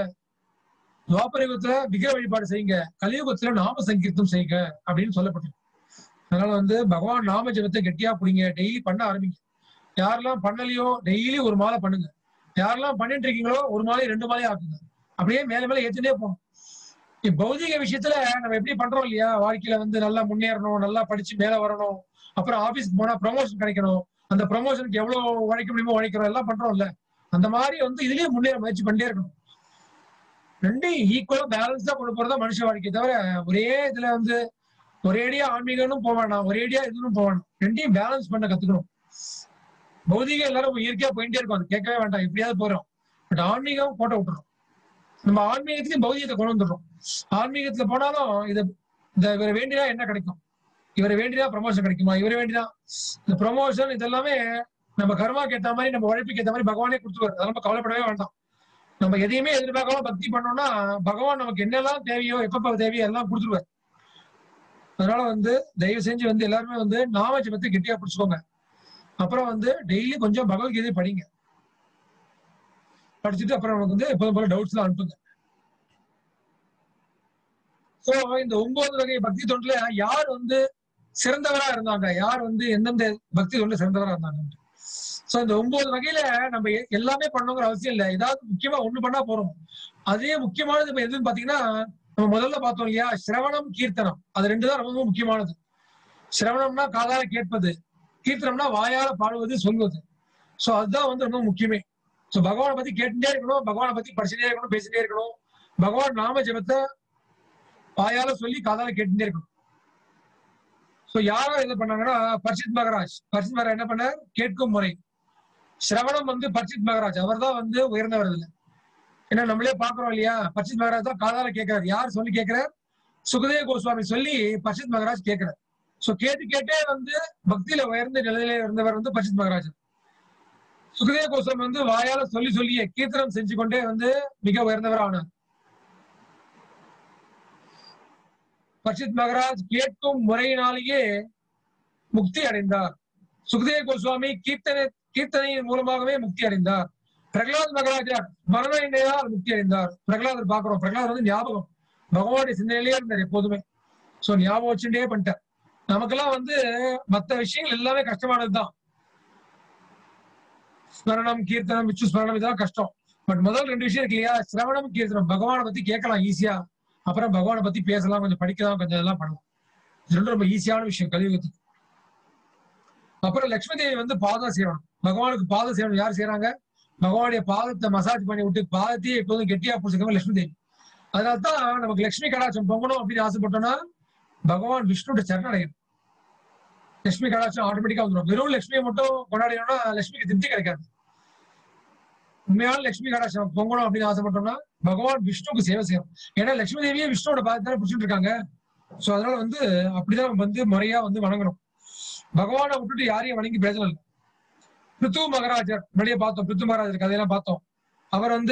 A: துவாபர யுகத்துல விக்கிர வழிபாடு செய்யுங்க கலியுகத்துல நாம சங்கீர்த்தம் செய்யுங்க அப்படின்னு சொல்லப்பட்டிருக்கு அதனால வந்து பகவான் நாம ஜெபத்தை கெட்டியா பிடிங்க டெய்லி பண்ண ஆரம்பிங்க யாரெல்லாம் பண்ணலையோ டெய்லி ஒரு மாலை பண்ணுங்க யாரெல்லாம் பண்ணிட்டு இருக்கீங்களோ ஒரு மாலை ரெண்டு மாலை ஆக்குங்க அப்படியே மேல மேல ஏத்துட்டே போகணும் இப்ப பௌதிக விஷயத்துல நம்ம எப்படி பண்றோம் இல்லையா வாழ்க்கையில வந்து நல்லா முன்னேறணும் நல்லா படிச்சு மேல வரணும் அப்புறம் ஆபீஸ்க்கு போனா ப்ரமோஷன் கிடைக்கணும் அந்த ப்ரமோஷனுக்கு எவ்வளவு உழைக்க முடியுமோ உழைக்கிறோம் எல்லாம் பண்றோம்ல அந்த மாதிரி வந்து இதுலயே முன்னேற முயற்சி பண்ணிட்டே இருக்கணும் ரெண்டையும் ஈக்குவலா பேலன்ஸா கொண்டு போறதா மனுஷ வாழ்க்கை தவிர ஒரே இதுல வந்து ஒரேடியா ஆன்மீகம்னு போக வேண்டாம் ஒரேடியா இதுன்னு போக வேண்டாம் ரெண்டையும் பேலன்ஸ் பண்ண கத்துக்கணும் பௌதிகம் எல்லாரும் இயற்கையா போயிட்டே இருக்கும் அது கேட்கவே வேண்டாம் எப்படியாவது போறோம் பட் ஆன்மீகம் கோட்டை விட்டுறோம் நம்ம ஆன்மீகத்திலையும் பௌதிகத்தை கொண்டு வந்துடுறோம் ஆன்மீகத்துல போனாலும் இத இந்த இவரை வேண்டினா என்ன கிடைக்கும் இவரை வேண்டினா ப்ரமோஷன் கிடைக்குமா இவரை வேண்டினா இந்த ப்ரமோஷன் இதெல்லாமே நம்ம கர்மாக்கு ஏத்த மாதிரி நம்ம உழைப்புக்கு ஏத்த மாதிரி பகவானே கொடுத்துருவாரு அதை நம்ம கவலைப்படவே வேண்டாம் நம்ம எதையுமே எதிர்பார்க்காம பக்தி பண்ணோம்னா பகவான் நமக்கு என்னெல்லாம் தேவையோ எப்பப்ப தேவையோ எல்லாம் கொடுத்துருவாரு அதனால வந்து தயவு செஞ்சு வந்து எல்லாருமே வந்து நாம ஜபத்தை கெட்டியா பிடிச்சுக்கோங்க அப்புறம் வந்து டெய்லி கொஞ்சம் பகவத்கீதை படிங்க படிச்சுட்டு அப்புறம் நமக்கு வந்து எப்போதும் போல டவுட்ஸ் எல்லாம் அனுப்புங்க சோ இந்த ஒன்பது வகை பக்தி தொண்டுல யார் வந்து சிறந்தவரா இருந்தாங்க யார் வந்து எந்தெந்த பக்தி தொண்டுல சிறந்தவரா இருந்தாங்க சோ இந்த ஒன்பது வகையில நம்ம எ- எல்லாமே பண்ணணுங்கிற அவசியம் இல்லை ஏதாவது முக்கியமா ஒண்ணு பண்ணா போறோம் அதே முக்கியமானது இப்ப எதுன்னு பாத்தீங்கன்னா நம்ம முதல்ல பார்த்தோம் இல்லையா சிரவணம் கீர்த்தனம் அது ரெண்டு தான் ரொம்ப ரொம்ப முக்கியமானது சிரவணம்னா காதால கேட்பது கீர்த்தனம்னா வாயால பாடுவது சொல்வது சோ அதுதான் வந்து ரொம்ப முக்கியமே சோ பகவானை பத்தி கேட்டுட்டே இருக்கணும் பகவானை பத்தி படிச்சுட்டே இருக்கணும் பேசிட்டே இருக்கணும் பகவான் நாம ஜெபத்தை வாயால சொல்லி காதால கேட்டுட்டே இருக்கணும் சோ யாரோ என்ன பண்ணாங்கன்னா பர்ஷித் மகராஜ் பர்ஷித் மகராஜ் என்ன பண்ணார் கேட்கும் முறை சிரவணம் வந்து பர்ஷித் மகராஜ் அவர்தான் வந்து உயர்ந்தவர் இதுல ஏன்னா நம்மளே பாக்குறோம் இல்லையா பர்ஷித் மகராஜ் தான் காதால கேட்கிறார் யார் சொல்லி கேட்கிறார் சுகதேவ கோஸ்வாமி சொல்லி பர்ஷித் மகராஜ் கேட்கிறார் சோ கேட்டு கேட்டே வந்து பக்தியில உயர்ந்த நிலையில இருந்தவர் வந்து பர்ஷித் மகராஜ் சுகதேவ கோஸ்வாமி வந்து வாயால சொல்லி சொல்லியே கீர்த்தனம் செஞ்சு கொண்டே வந்து மிக உயர்ந்தவர் ஆனார் பர்ஷித் மகராஜ் கேட்கும் முறையினாலேயே முக்தி அடைந்தார் சுகதேவ கோஸ்வாமி கீர்த்தனை கீர்த்தனையின் மூலமாகவே முக்தி அடைந்தார் பிரகலாத் மகராஜர் மரண எண்ணெயால் முக்தி அடைந்தார் பிரகலாதர் பாக்குறோம் பிரகலாதர் வந்து ஞாபகம் பகவானுடைய சிந்தனையிலேயே இருந்தார் எப்போதுமே சோ ஞாபகம் வச்சுட்டே பண்ணிட்டார் நமக்கெல்லாம் வந்து மத்த விஷயங்கள் எல்லாமே கஷ்டமானதுதான் ஸ்மரணம் கீர்த்தனம் விச்சு ஸ்மரணம் இதெல்லாம் கஷ்டம் பட் முதல் ரெண்டு விஷயம் இருக்கு இல்லையா சிரவணம் கீர்த்தனம் பகவானை பத்தி கேட்கலாம் ஈஸியா அப்புறம் பகவானை பத்தி பேசலாம் கொஞ்சம் படிக்கலாம் கொஞ்சம் இதெல்லாம் பண்ணலாம் இது ரெண்டும் ரொம்ப ஈஸியான விஷயம் கலியுகத்துக்கு அப்புறம் லட்சுமி தேவி வந்து பாதம் சேவனம் பகவானுக்கு பாதம் சேவனம் யார் செய்யறாங்க பகவானுடைய பாதத்தை மசாஜ் பண்ணி விட்டு பாதத்தையே எப்போதும் கெட்டியா பிடிச்சிருக்கவங்க லட்சுமி தேவி அதனால்தான் நமக்கு லட்சுமி கடாட்சம் பொங்கணும் அப்படின்னு ஆசைப்பட்டோம்னா பகவான் விஷ்ணுட சரணம் அடையணும் லட்சுமி கடாட்சம் ஆட்டோமேட்டிக்கா வந்துடும் வெறும் லட்சுமியை மட்டும் கொண்டாடினோம்னா லட்சுமிக்கு திருப்தி கிடைக்காது உண்மையான லட்சுமி கடாட்சம் பொங்கணும் அப்படின்னு ஆசைப்பட்டோம்னா பகவான் விஷ்ணுவுக்கு சேவை செய்யணும் ஏன்னா லட்சுமி தேவியே விஷ்ணுவோட பாதத்தை தானே பிடிச்சிட்டு இருக்காங்க சோ அதனால வந்து அப்படிதான் வந்து முறையா வந்து வணங்கணும் பகவானை விட்டுட்டு யாரையும் வணங்கி பிரயோஜனம் இல்லை பிருத்து மகாராஜர் வெளியே பார்த்தோம் பிருத்து மகாராஜர் கதையெல்லாம் பார்த்தோம் அவர் வந்து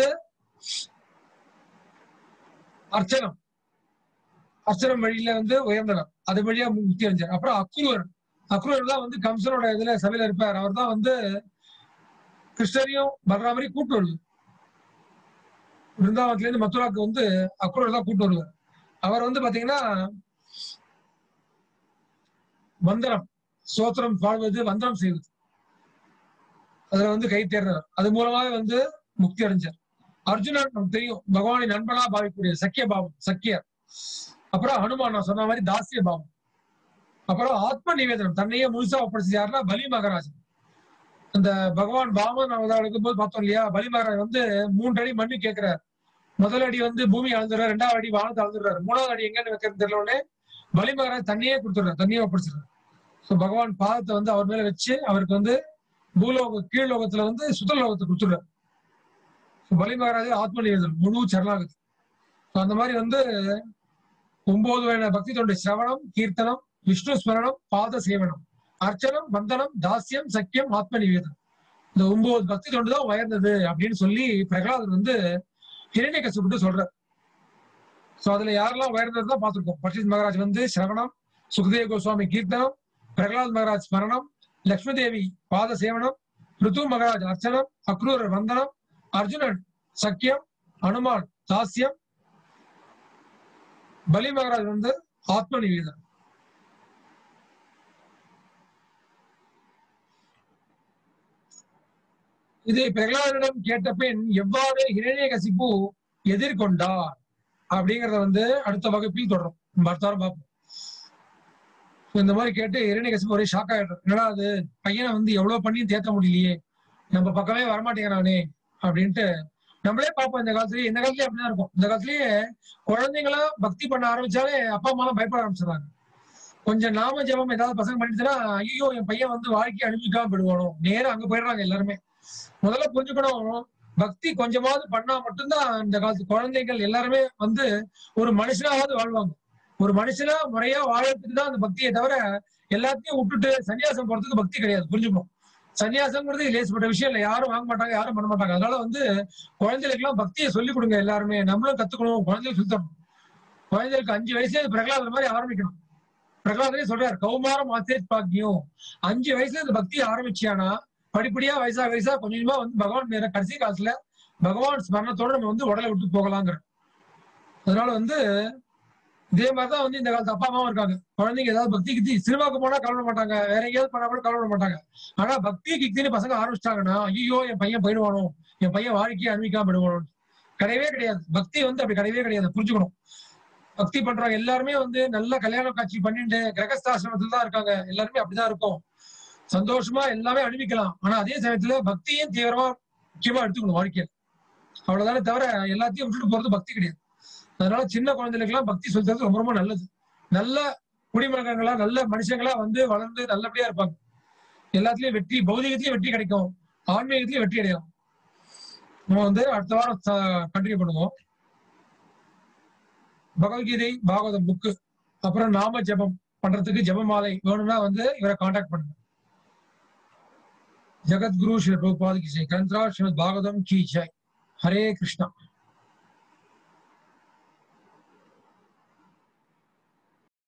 A: அர்ச்சனம் அர்ச்சனம் வழியில வந்து உயர்ந்தவர் அது வழியா முக்தி அடைஞ்சார் அப்புறம் அக்ரூர் அக்ரூர் தான் வந்து கம்சனோட இதுல சபையில இருப்பார் அவர் தான் வந்து கிருஷ்ணரையும் பலராமரையும் கூட்டு வருவார் பிருந்தாவனத்துல இருந்து மதுராக்கு வந்து அக்ரூர் தான் கூட்டு வருவார் அவர் வந்து பாத்தீங்கன்னா வந்தனம் சோத்திரம் பாடுவது வந்தனம் செய்வது அதுல வந்து கை தேர்ந்தவர் அது மூலமாக வந்து முக்தி அடைஞ்சார் அர்ஜுனன் நமக்கு தெரியும் பகவானின் நண்பனா பாவிக்கூடிய சக்கிய பாவம் சக்கியர் அப்புறம் ஹனுமான் நான் சொன்ன மாதிரி தாசிய பாவம் அப்புறம் ஆத்ம நிவேதனம் தன்னையே முழுசா ஒப்படைச்சு யாருன்னா பலி மகராஜன் அந்த பகவான் பாமன் அவதாரம் போது பார்த்தோம் இல்லையா பலி மகராஜ் வந்து மூன்று அடி மண்ணு கேட்கிறார் முதல் அடி வந்து பூமி அளந்துடுறாரு ரெண்டாவது அடி வானத்தை அளந்துடுறாரு மூணாவது அடி எங்கன்னு வைக்கிறது தெரியல உடனே பலி மகராஜ் தண்ணியே கொடுத்துடுறாரு தண்ணியே ஒப்படைச்சிடுறாரு ஸோ பகவான் பாதத்தை வந்து அவர் மேல வச்சு அவருக்கு வந்து பூலோக கீழ்லோகத்துல வந்து சுதலோகத்தை கொடுத்துடுறாரு பலி மகாராஜ் ஆத்ம நிவேதனம் முழு சரணாகதி So அந்த மாதிரி வந்து ஒன்பது வகையான பக்தி தொண்டு சிரவணம் கீர்த்தனம் விஷ்ணு ஸ்மரணம் பாத சேவனம் அர்ச்சனம் வந்தனம் தாசியம் சக்கியம் ஆத்ம நிவேதனம் இந்த ஒன்பது பக்தி தொண்டு தான் உயர்ந்தது அப்படின்னு சொல்லி பிரகலாதர் வந்து ஹிரண்ய கசுபிட்டு சொல்றார் சோ அதுல யாரெல்லாம் உயர்ந்தது தான் பார்த்திருக்கோம் பட்சித் மகாராஜ் வந்து சிரவணம் சுகதேவ கோஸ்வாமி கீர்த்தனம் பிரகலாத் மகாராஜ் ஸ்மரணம் லக்ஷ்மி தேவி பாத சேவனம் ருத்து மகாராஜ் அர்ச்சனம் அக்ரூரர் வந்தனம் அர்ஜுனன் சக்கியம் அனுமான் தாசியம் பலி மகாராஜ் வந்து ஆத்ம நிவேதனம் இதை பிரகலாதனிடம் கேட்ட பின் எவ்வாறு இரணிய கசிப்பு எதிர்கொண்டார் அப்படிங்கறத வந்து அடுத்த வகுப்பில் தொடரும் நம்ம அடுத்த வாரம் பார்ப்போம் So இந்த மாதிரி கேட்டு இரணிய கசிப்பு ஒரே ஷாக் ஆயிடுறோம் என்னடா அது பையனை வந்து எவ்வளவு பண்ணியும் தேத்த முடியலையே நம்ம பக்கமே வரமாட்டேங்கிறானே அப்படின்ட்டு நம்மளே பார்ப்போம் இந்த காலத்துலயே இந்த காலத்துலயே அப்படிதான் இருக்கும் இந்த காலத்துலயே குழந்தைங்களா பக்தி பண்ண ஆரம்பிச்சாலே அப்பா அம்மா எல்லாம் பயப்பட ஆரம்பிச்சிடறாங்க கொஞ்சம் நாம ஜெபம் ஏதாவது பசங்க பண்ணிட்டுனா ஐயோ என் பையன் வந்து வாழ்க்கை அனுப்பிக்காம போயிடுவானோ நேரா அங்க போயிடுறாங்க எல்லாருமே முதல்ல புரிஞ்சுக்கணும் பக்தி கொஞ்சமாவது பண்ணா மட்டும்தான் இந்த காலத்து குழந்தைகள் எல்லாருமே வந்து ஒரு மனுஷனாவது வாழ்வாங்க ஒரு மனுஷனா முறையா வாழறதுக்கு தான் அந்த பக்தியை தவிர எல்லாத்தையும் விட்டுட்டு சன்னியாசம் போறதுக்கு பக்தி கிடையாது புரிஞ்சுக்கணும் சன்னியாசம்ங்கிறது லேசப்பட்ட விஷயம் இல்லை யாரும் வாங்க மாட்டாங்க யாரும் பண்ண மாட்டாங்க அதனால வந்து குழந்தைகளுக்கு எல்லாம் பக்தியை சொல்லிக் கொடுங்க எல்லாருமே நம்மளும் கத்துக்கணும் குழந்தைகளுக்கு சுத்தம் குழந்தைகளுக்கு அஞ்சு வயசுல பிரகலாதர் மாதிரி ஆரம்பிக்கணும் பிரகலாதரே சொல்றாரு கௌமாரம் ஆசிரியர் பாக்கியம் அஞ்சு வயசுல இந்த பக்தியை ஆரம்பிச்சியானா படிப்படியா வயசா வயசா கொஞ்சம் கொஞ்சமா வந்து பகவான் நேரம் கடைசி காலத்துல பகவான் ஸ்மரணத்தோட நம்ம வந்து உடலை விட்டு போகலாங்கிற அதனால வந்து இதே மாதிரிதான் வந்து இந்த காலத்து அப்பா அம்மாவும் இருக்காங்க குழந்தைங்க ஏதாவது பக்தி கித்தி சினிமாவுக்கு போனா கலவட மாட்டாங்க வேற எங்கேயாவது பண்ணா கூட கலவட மாட்டாங்க ஆனா பக்தி கித்தின்னு பசங்க ஆரம்பிச்சிட்டாங்கன்னா ஐயோ என் பையன் போயிடுவானோ என் பையன் வாழ்க்கையை அனுபவிக்காம போயிடுவானோ கிடையவே கிடையாது பக்தி வந்து அப்படி கிடையவே கிடையாது புரிஞ்சுக்கணும் பக்தி பண்றவங்க எல்லாருமே வந்து நல்ல கல்யாண காட்சி பண்ணிட்டு கிரகஸ்தாசிரமத்துல தான் இருக்காங்க எல்லாருமே அப்படிதான் இருக்கும் சந்தோஷமா எல்லாமே அனுபவிக்கலாம் ஆனா அதே சமயத்துல பக்தியும் தீவிரமா முக்கியமா எடுத்துக்கணும் வாழ்க்கையில அவ்வளவுதானே தவிர எல்லாத்தையும் விட்டுட்டு போறது பக்தி கிடையாது அதனால சின்ன குழந்தைகளுக்கு எல்லாம் பக்தி சொல்றது ரொம்ப ரொம்ப நல்லது நல்ல குடிமகங்களா நல்ல மனுஷங்களா வந்து வளர்ந்து நல்லபடியா இருப்பாங்க எல்லாத்துலயும் வெற்றி பௌதிகத்திலயும் வெற்றி கிடைக்கும் ஆன்மீகத்திலயும் வெற்றி அடையும் நம்ம வந்து அடுத்த வாரம் கண்டினியூ பண்ணுவோம் பகவத்கீதை பாகவதம் புக்கு அப்புறம் நாம ஜெபம் பண்றதுக்கு ஜெபமாலை வேணும்னா வந்து இவரை காண்டாக்ட் பண்ணுங்க जगत गुरु श्री प्रभुपाद की जय ग्रंथराज श्रीमद भागवतम की जय हरे कृष्णा